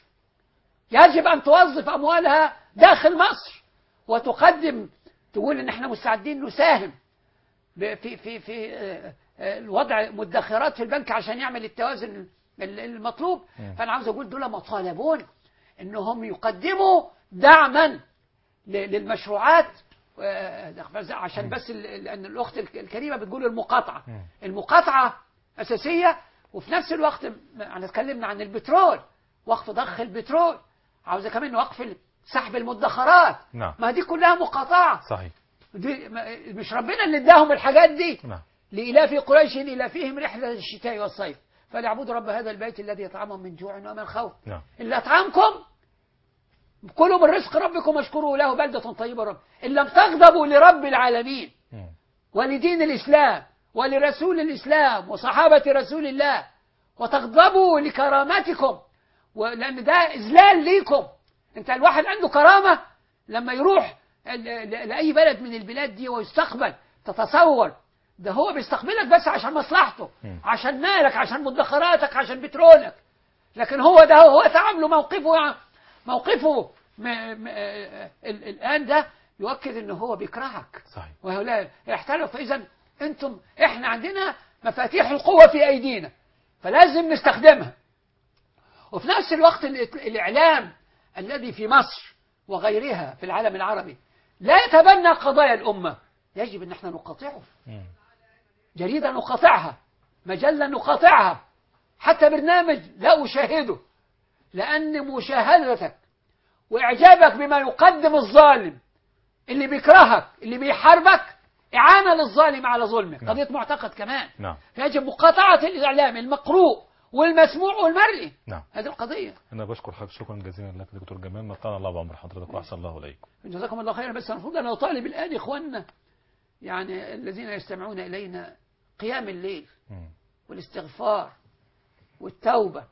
يجب ان توظف اموالها داخل مصر وتقدم تقول ان احنا مستعدين نساهم ب- في في في آه، آه، الوضع مدخرات في البنك عشان يعمل التوازن ال- المطلوب مم. فانا عاوز اقول دول مطالبون انهم يقدموا دعما ل- للمشروعات آه، عشان بس ال- لان الاخت الك- الكريمه بتقول المقاطعه مم. المقاطعه اساسيه وفي نفس الوقت م- احنا اتكلمنا عن البترول وقف ضخ البترول عاوزه كمان وقف ال- سحب المدخرات نعم ما دي كلها مقاطعه صحيح دي ما- مش ربنا اللي اداهم الحاجات دي نعم لإلاف قريش إلافهم رحلة الشتاء والصيف فليعبدوا رب هذا البيت الذي يطعمهم من جوع ومن خوف نعم اللي أطعمكم كلوا من رزق ربكم واشكروا له بلدة طيبة رب إن لم تغضبوا لرب العالمين مم. ولدين الإسلام ولرسول الإسلام وصحابة رسول الله وتغضبوا لكرامتكم لأن ده إذلال ليكم أنت الواحد عنده كرامة لما يروح ال- ل- لأي بلد من البلاد دي ويستقبل تتصور ده هو بيستقبلك بس عشان مصلحته مم. عشان مالك عشان مدخراتك عشان بترولك لكن هو ده هو تعامله موقفه موقفه م م ال- الآن ده يؤكد ان هو بيكرهك صحيح وهؤلاء يحتلوا فإذا أنتم إحنا عندنا مفاتيح القوة في أيدينا فلازم نستخدمها وفي نفس الوقت ال- الإعلام الذي في مصر وغيرها في العالم العربي لا يتبنى قضايا الأمة يجب أن احنا نقاطعه مم. جريدة نقاطعها مجلة نقاطعها حتى برنامج لا أشاهده لأن مشاهدتك وإعجابك بما يقدم الظالم اللي بيكرهك اللي بيحاربك إعانة للظالم على ظلمه نعم. قضية معتقد كمان نعم يجب مقاطعة الإعلام المقروء والمسموع والمرئي نعم هذه القضية أنا بشكر حضرتك شكرا جزيلا لك دكتور جمال مطعنا الله بعمر حضرتك وأحسن الله إليكم جزاكم الله خيرا بس المفروض أنا أطالب الآن إخواننا يعني الذين يستمعون إلينا قيام الليل مم. والاستغفار والتوبة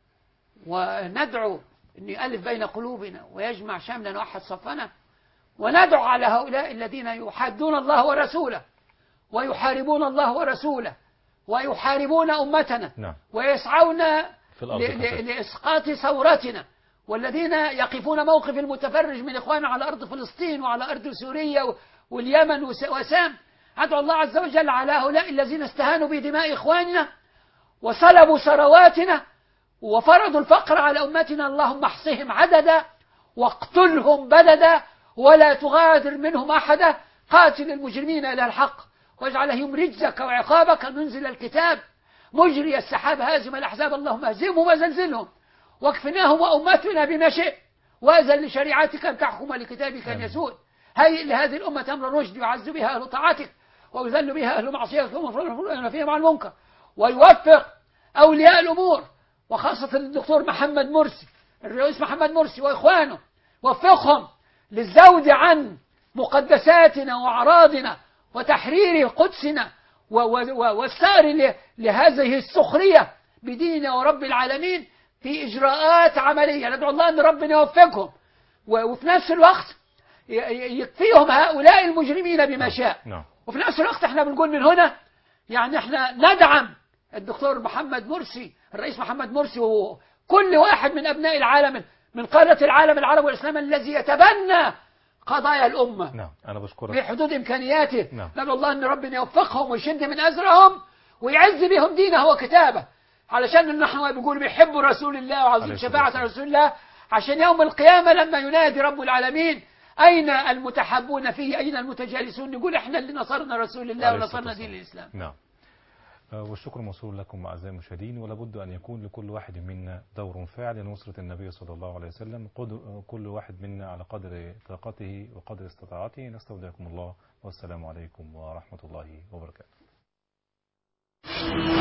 وندعو أن يؤلف بين قلوبنا ويجمع شملنا وحد صفنا وندعو على هؤلاء الذين يحادون الله ورسوله ويحاربون الله ورسوله ويحاربون أمتنا نعم ويسعون في الأرض ل- ل- الفساد. لإسقاط ثورتنا والذين يقفون موقف المتفرج من إخواننا على أرض فلسطين وعلى أرض سوريا و- واليمن وس- وسام أدعو الله عز وجل على هؤلاء الذين استهانوا بدماء إخواننا وسلبوا ثرواتنا وفرضوا الفقر على أمتنا اللهم احصهم عددا واقتلهم بددا ولا تغادر منهم أحدا قاتل المجرمين إلى الحق واجعلهم رجزك وعقابك ننزل الكتاب مجري السحاب هازم الأحزاب اللهم اهزمهم وزلزلهم واكفناهم وأمتنا بما شئت وأذن لشريعتك أن تحكم لكتابك أن آمين. يسود هيئ لهذه الأمة أمر رشد يعز بها أهل طاعتك ويذل بها أهل معصيتك ومفروض فيها مع المنكر ويوفق أولياء الأمور وخاصة الدكتور محمد مرسي الرئيس محمد مرسي وإخوانه وفقهم للزود عن مقدساتنا وأعراضنا وتحرير قدسنا و- و- و- والسار ل- لهذه السخرية بديننا ورب العالمين في إجراءات عملية ندعو الله أن ربنا يوفقهم و- وفي نفس الوقت ي- ي- يكفيهم هؤلاء المجرمين بما شاء نعم وفي نفس الوقت احنا بنقول من هنا يعني احنا ندعم الدكتور محمد مرسي الرئيس محمد مرسي وكل واحد من ابناء العالم من قادة العالم العربي والاسلامي الذي يتبنى قضايا الامه نعم أنا في بشكرك حدود امكانياته نعم. ندعو الله ان ربنا يوفقهم ويشد من ازرهم ويعز بهم دينه وكتابه علشان ان احنا بيقولوا بيحبوا رسول الله عليه وعاوزين الصلاة شفاعه والسلام. رسول الله عشان يوم القيامة لما ينادي رب العالمين أين المتحبون فيه أين المتجالسون نقول إحنا اللي نصرنا رسول الله عليه الصلاة ونصرنا دين والسلام. الإسلام نعم آه، والشكر موصول لكم أعزائي المشاهدين ولابد أن يكون لكل واحد منا دور فاعل لنصرة النبي صلى الله عليه وسلم قد- كل واحد منا على قدر طاقته وقدر استطاعته نستودعكم الله والسلام عليكم ورحمة الله وبركاته